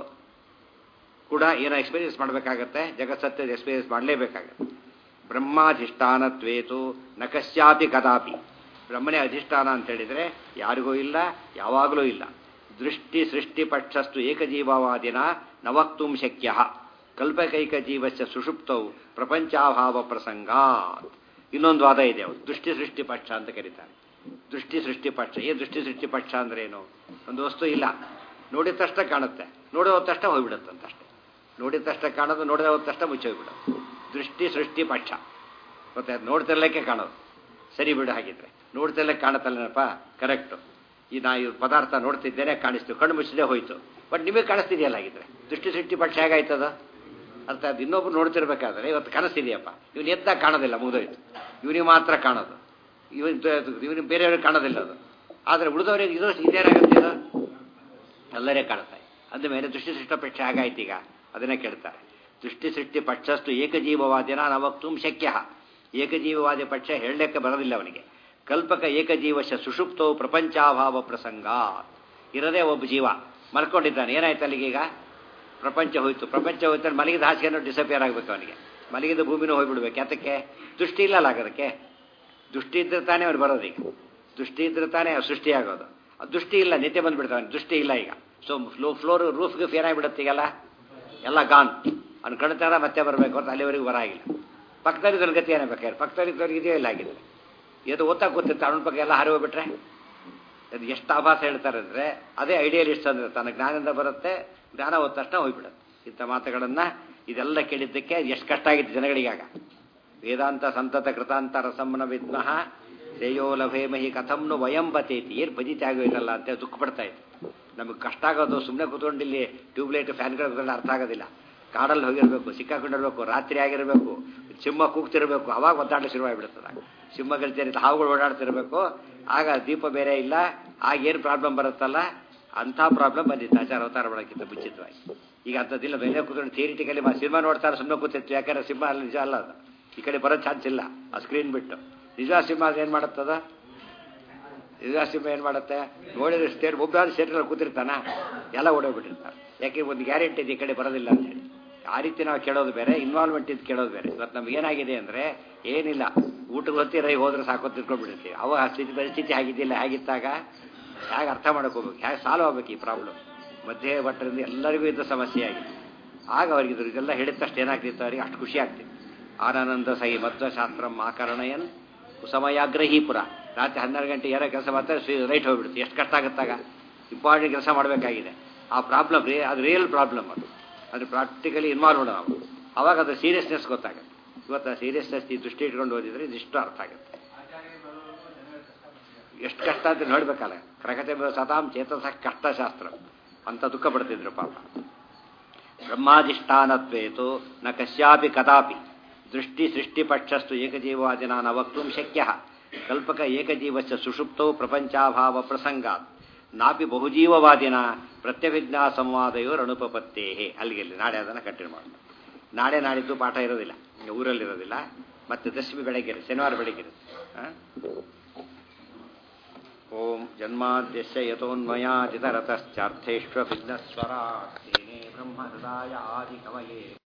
ಕೂಡ ಏನೋ ಎಕ್ಸ್ಪೀರಿಯನ್ಸ್ ಮಾಡಬೇಕಾಗತ್ತೆ ಜಗತ್ಸತ್ಯದ ಎಕ್ಸ್ಪೀರಿಯನ್ಸ್ ಮಾಡಲೇಬೇಕಾಗತ್ತೆ ಬ್ರಹ್ಮಾಧಿಷ್ಠಾನತ್ವೇತು ನ ಕಶ್ಯಾಪಿ ಕದಾಪಿ ಬ್ರಹ್ಮನೇ ಅಧಿಷ್ಠಾನ ಅಂತ ಹೇಳಿದರೆ ಯಾರಿಗೂ ಇಲ್ಲ ಯಾವಾಗಲೂ ಇಲ್ಲ ದೃಷ್ಟಿ ಸೃಷ್ಟಿ ಪಕ್ಷಸ್ತು ಏಕಜೀವವಾದಿನ ನ ವಕ್ತುಂ ಶಕ್ಯ ಕಲ್ಪಕೈಕ ಜೀವಸ್ಯ ಸುಷುಪ್ತವು ಪ್ರಪಂಚಾಭಾವ ಪ್ರಸಂಗ ಇನ್ನೊಂದು ವಾದ ಇದೆ ಅವರು ದೃಷ್ಟಿ ಸೃಷ್ಟಿ ಪಕ್ಷ ಅಂತ ಕರೀತಾರೆ ದೃಷ್ಟಿ ಸೃಷ್ಟಿ ಪಕ್ಷ ಏನು ದೃಷ್ಟಿ ಸೃಷ್ಟಿ ಪಕ್ಷ ಅಂದ್ರೆ ಏನು ಒಂದು ವಸ್ತು ಇಲ್ಲ ನೋಡಿದ ತಕ್ಷಣ ಕಾಣುತ್ತೆ ನೋಡಿದ ಹೋದ ತಕ್ಷಣ ಹೋಗ್ಬಿಡುತ್ತಂತಷ್ಟೇ ನೋಡಿದ ತಕ್ಷಣ ಕಾಣೋದು ನೋಡಿದ ಹೋದ ತಕ್ಷಣ ಮುಚ್ಚೋಗ್ಬಿಡೋದು ದೃಷ್ಟಿ ಸೃಷ್ಟಿ ಪಕ್ಷ ಮತ್ತೆ ಅದು ನೋಡ್ತಿರ್ಲಿಕ್ಕೆ ಕಾಣೋದು ಸರಿ ಬಿಡು ಹಾಗಿದ್ರೆ ನೋಡ್ತಿರ್ಲಿಕ್ಕೆ ಕಾಣುತ್ತಲ್ಲನಪ್ಪ ಕರೆಕ್ಟು ಈ ನಾ ಈ ಪದಾರ್ಥ ನೋಡ್ತಿದ್ದೇನೆ ಕಾಣಿಸ್ತು ಕಣ್ಣು ಮುಚ್ಚದೆ ಹೋಯ್ತು ಬಟ್ ನಿಮಗೆ ಕಾಣಿಸ್ತಿದೆಯಲ್ಲ ಹಾಗಿದ್ರೆ ದೃಷ್ಟಿ ಸೃಷ್ಟಿ ಪಕ್ಷ ಹೇಗಾಯ್ತದ ಅರ್ಥ ಅದು ಇನ್ನೊಬ್ರು ನೋಡ್ತಿರ್ಬೇಕಾದ್ರೆ ಇವತ್ತು ಕನಸಿದೆಯಪ್ಪ ಇವನು ಎದ್ದಾಗ ಕಾಣೋದಿಲ್ಲ ಮುಗಿದೋಯ್ತು ಇವನಿಗೆ ಮಾತ್ರ ಕಾಣೋದು ಇವನ್ ಇವನಿಗೆ ಬೇರೆಯವ್ರಿಗೆ ಕಾಣೋದಿಲ್ಲ ಅದು ಆದರೆ ಉಳಿದವರಿಗೆ ಇದು ಇದೇನಾಗುತ್ತೆ ಇದು ಎಲ್ಲರೇ ಕಾಣುತ್ತೆ ಅಂದ ಮೇಲೆ ದೃಷ್ಟಿ ಸೃಷ್ಟ ಪಕ್ಷ ಹಾಗಾಯ್ತು ಈಗ ಅದನ್ನೇ ಕೇಳ್ತಾರೆ ದೃಷ್ಟಿ ಸೃಷ್ಟಿ ಪಕ್ಷಸ್ತು ಏಕಜೀವವಾದಿನ ನವಕ್ತುಂ ಶಕ್ಯ ಏಕಜೀವವಾದಿ ಪಕ್ಷ ಹೇಳಲಿಕ್ಕೆ ಬರೋದಿಲ್ಲ ಅವನಿಗೆ ಕಲ್ಪಕ ಏಕಜೀವಶ ಸುಷುಪ್ತೋ ಪ್ರಪಂಚಾಭಾವ ಪ್ರಸಂಗ ಇರದೇ ಒಬ್ಬ ಜೀವ ಮಲ್ಕೊಂಡಿದ್ದಾನೆ ಏನಾಯ್ತು ಅಲ್ಲಿಗೀಗ ಪ್ರಪಂಚ ಹೋಯ್ತು ಪ್ರಪಂಚ ಹೋಯ್ತು ಮಲಗಿದ ಹಾಸಿಗೆನೂ ಡಿಸಪಿಯರ್ ಆಗಬೇಕು ಅವನಿಗೆ ಮಲಗಿದ ಭೂಮಿನೂ ಹೋಗ್ಬಿಡ್ಬೇಕು ಯಾತಕ್ಕೆ ದೃಷ್ಟಿ ಇಲ್ಲಲ್ಲ ಆಗೋದಕ್ಕೆ ದೃಷ್ಟಿ ಇದ್ರೆ ತಾನೇ ಅವ್ನು ಬರೋದು ಈಗ ದೃಷ್ಟಿ ಇದ್ರೆ ತಾನೇ ಅವ್ನು ಸೃಷ್ಟಿಯಾಗೋದು ಆ ದೃಷ್ಟಿ ಇಲ್ಲ ನಿತ್ಯ ಬಂದ್ಬಿಡ್ತಾನೆ ದೃಷ್ಟಿ ಇಲ್ಲ ಈಗ ಸೊ ಫ್ಲೋ ಫ್ಲೋರ್ ರೂಫ್ ಗಿಫ್ ಏನಾಗ್ಬಿಡುತ್ತೆ ಈಗೆಲ್ಲ ಎಲ್ಲ ಗಾನ್ ಅವ್ನು ಕಣ್ತಾರ ಮತ್ತೆ ಬರಬೇಕು ಅಂತ ಅಲ್ಲಿವರೆಗೂ ಬರಾಗಿಲ್ಲ ಪಕ್ಕದಲ್ಲಿದ್ದವ್ರ ಗತಿ ಏನಾಗಬೇಕಾದ್ರೆ ಪಕ್ಕದಲ್ಲಿದ್ದವ್ರಿಗೆ ಇದೆಯೋ ಇಲ್ಲ ಆಗಿದ್ರೆ ಇದು ಓದ್ತಾ ಕೂತಿರ್ತಾರೆ ಅವನ ಬಗ್ಗೆ ಎಲ್ಲ ಹಾರಿ ಹೋಗ್ಬಿಟ್ರೆ ಅದು ಎಷ್ಟು ಆಭಾಸ ಹೇಳ್ತಾರೆ ಅಂದರೆ ಅದೇ ಐಡಿಯಲಿಸ್ಟ್ ಅಂದ್ರೆ ತನ್ನ ಜ್ಞಾನದಿಂದ ಬರುತ್ತೆ ಜ್ಞಾನ ಹೋದ ತಕ್ಷಣ ಹೋಗ್ಬಿಡುತ್ತೆ ಇಂಥ ಮಾತುಗಳನ್ನು ಇದೆಲ್ಲ ಕೇಳಿದ್ದಕ್ಕೆ ಎಷ್ಟು ಕಷ್ಟ ಆಗಿತ್ತು ಜನಗಳಿಗಾಗ ವೇದಾಂತ ಸಂತತ ಕೃತಾಂತ ರಸಮ್ಮನ ವಿದ್ಮಃ ಶ್ರೇಯೋ ಲಭೇಮಹಿ ಕಥಂನು ವಯಂ ಬತೇತಿ ಏನು ಬಜಿತಿ ಆಗೋಯ್ತಲ್ಲ ಅಂತ ದುಃಖ ಪಡ್ತಾ ಇತ್ತು ನಮಗೆ ಕಷ್ಟ ಆಗೋದು ಸುಮ್ಮನೆ ಕೂತ್ಕೊಂಡು ಇಲ್ಲಿ ಟ್ಯೂಬ್ಲೈಟ್ ಫ್ಯಾನ್ಗಳು ಅರ್ಥ ಆಗೋದಿಲ್ಲ ಕಾಡಲ್ಲಿ ಹೋಗಿರ್ಬೇಕು ಸಿಕ್ಕಾಕೊಂಡಿರ್ಬೇಕು ರಾತ್ರಿ ಆಗಿರಬೇಕು ಸಿಂಹ ಕೂಗ್ತಿರ್ಬೇಕು ಅವಾಗ ಒದ್ದಾಡಲು ಶುರುವಾಗಿಬಿಡ್ತದೆ ಸಿಂಹಗಳ ಜರಿತ ಹಾವುಗಳು ಓಡಾಡ್ತಿರ್ಬೇಕು ಆಗ ದೀಪ ಬೇರೆ ಇಲ್ಲ ಆಗ ಏನು ಪ್ರಾಬ್ಲಮ್ ಬರುತ್ತಲ್ಲ ಅಂಥ ಪ್ರಾಬ್ಲಮ್ ಬಂದಿತ್ತು ಆಚಾರ ಅವತಾರ ಮಾಡೋಕ್ಕಿಂತ ಮುಂಚಿತವಾಗಿ ಈಗ ಅಂಥದ್ದಿಲ್ಲ ಮೇಲೆ ಕೂತ್ಕೊಂಡು ಥಿಯರಿಟಿಕಲಿ ಸಿನಿಮಾ ನೋಡ್ತಾರೆ ಸುಮ್ಮನೆ ಕೂತಿರ್ತೀವಿ ಯಾಕಂದ್ರೆ ಸಿಂಹ ಅಲ್ಲಿ ನಿಜ ಅಲ್ಲ ಅದು ಈ ಕಡೆ ಬರೋ ಚಾನ್ಸ್ ಇಲ್ಲ ಆ ಸ್ಕ್ರೀನ್ ಬಿಟ್ಟು ನಿಜ ಸಿಂಹ ಅದು ಏನು ಮಾಡುತ್ತದ ನಿಜ ಸಿಂಹ ಏನು ಮಾಡುತ್ತೆ ನೋಡಿದ್ರೆ ಸ್ಟೇಟ್ ಒಬ್ಬ ಸ್ಟೇಟ್ರಲ್ಲಿ ಕೂತಿರ್ತಾನ ಎಲ್ಲ ಓಡೋಗ್ಬಿಟ್ಟಿರ್ತಾರೆ ಯಾಕೆ ಒಂದು ಗ್ಯಾರಂಟಿ ಇದೆ ಈ ಕಡೆ ಬರೋದಿಲ್ಲ ಅಂತ ಹೇಳಿ ಆ ರೀತಿ ನಾವು ಕೇಳೋದು ಬೇರೆ ಇನ್ವಾಲ್ವ್ಮೆಂಟ್ ಇದು ಕೇಳೋದು ಬೇರೆ ಇವತ್ತು ನಮ್ಗೆ ಏನಾಗಿದೆ ಅಂದರೆ ಏನಿಲ್ಲ ಊಟಕ್ಕೆ ಹೊತ್ತಿ ರೈ ಹೋದ್ರೆ ಸಾಕು ತಿಳ್ಕೊಂಡ್ಬಿಡ್ತೀವಿ ಅವ ಆ ಸ್ಥಿತಿ ಪರಿಸ್ಥಿತಿ ಆಗಿದ್ದಿಲ್ಲ ಹೇಗಿದ್ದಾಗ ಹೇಗೆ ಅರ್ಥ ಮಾಡ್ಕೋಬೇಕು ಹೇಗೆ ಸಾಲ್ವ್ ಆಗ್ಬೇಕು ಈ ಪ್ರಾಬ್ಲಮ್ ಮಧ್ಯೆ ಭಟ್ಟರಿಂದ ಎಲ್ಲರಿಗೂ ಇದ್ದ ಸಮಸ್ಯೆ ಆಗಿದೆ ಆಗ ಅವ್ರಿಗೆ ಇದ್ರು ಇದೆಲ್ಲ ಹೇಳಿದ ತಕ್ಷಣ ಏನಾಗ್ತಿತ್ತು ಅವರಿಗೆ ಅಷ್ಟು ಖುಷಿ ಆಗ್ತಿತ್ತು ಆನಂದ ಸಹಿ ಮಧ್ವಶಾಸ್ತ್ರಂ ಆಕರಣಯನ್ ಕುಸಮಯಾಗ್ರಹೀಪುರ ರಾತ್ರಿ ಹನ್ನೆರಡು ಗಂಟೆ ಏನೋ ಕೆಲಸ ಮಾಡ್ತಾರೆ ರೈಟ್ ಹೋಗ್ಬಿಡುತ್ತೆ ಎಷ್ಟು ಕಷ್ಟ ಆಗುತ್ತಾಗ ಇಂಪಾರ್ಟೆಂಟ್ ಕೆಲಸ ಮಾಡಬೇಕಾಗಿದೆ ಆ ಪ್ರಾಬ್ಲಮ್ ರೀ ಅದು ರಿಯಲ್ ಪ್ರಾಬ್ಲಮ್ ಅದು ಅದು ಪ್ರಾಕ್ಟಿಕಲಿ ಇನ್ವಾಲ್ವ್ ನಾವು ಅವಾಗ ಅದು ಸೀರಿಯಸ್ನೆಸ್ ಗೊತ್ತಾಗುತ್ತೆ ಇವತ್ತು ಆ ಸೀರಿಯಸ್ನೆಸ್ ಈ ದೃಷ್ಟಿ ಇಟ್ಕೊಂಡು ಓದಿದ್ರೆ ಇದಿಷ್ಟು ಅರ್ಥ ಆಗುತ್ತೆ ಎಷ್ಟು ಕಷ್ಟ ಅಂತ ನೋಡ್ಬೇಕಲ್ಲ ಪ್ರಗತಿ ಸತಾಂ ಚೇತಸ ಕಷ್ಟಶಾಸ್ತ್ರ ಅಂತ ದುಃಖ ಪಡ್ತಿದ್ರು ಪಾಪ ಬ್ರಹ್ಮಾಧಿಷ್ಠಾನತ್ವೇತು ನ ಕಶ್ಯಾಪಿ ಕದಾಪಿ ದೃಷ್ಟಿ ಸೃಷ್ಟಿಪಕ್ಷಸ್ತು ಏಕಜೀವಾದಿನ ನ ವಕ್ತು ಶಕ್ಯ ಕಲ್ಪಕ ಏಕಜೀವಸ್ಯ ಸುಷುಪ್ತೌ ಪ್ರಪಂಚಾಭಾವ ಪ್ರಸಂಗಾತ್ ನಾಪಿ ಬಹುಜೀವವಾದಿನ ಪ್ರತ್ಯಭಿಜ್ಞಾ ಸಂವಾದಯೋರ್ ಅನುಪಪತ್ತೇ ಅಲ್ಲಿಗೆ ನಾಳೆ ಅದನ್ನು ಕಂಟಿನ್ಯೂ ಮಾಡೋಣ ನಾಳೆ ನಾಡಿದ್ದು ಪಾಠ ಇರೋದಿಲ್ಲ ಊರಲ್ಲಿರೋದಿಲ್ಲ ಮತ್ತೆ ದಶಮಿ ಬೆಳಗ್ಗೆ ಇರುತ್ತೆ ಶನಿವಾರ ಬೆಳಗ್ಗೆ ಇರುತ್ತೆ ಓಂ ಜನ್ಮಾದ್ಯಸ್ಯ ಯತೋನ್ಮಯಾಜಿತರತಶ್ಚಾರ್ಥೇಷ್ವ ವಿಘ್ನಸ್ವರಾಟ್ ತೇನೇ ಬ್ರಹ್ಮ ಹೃದಯ ಆದಿ ಕಮಯೇ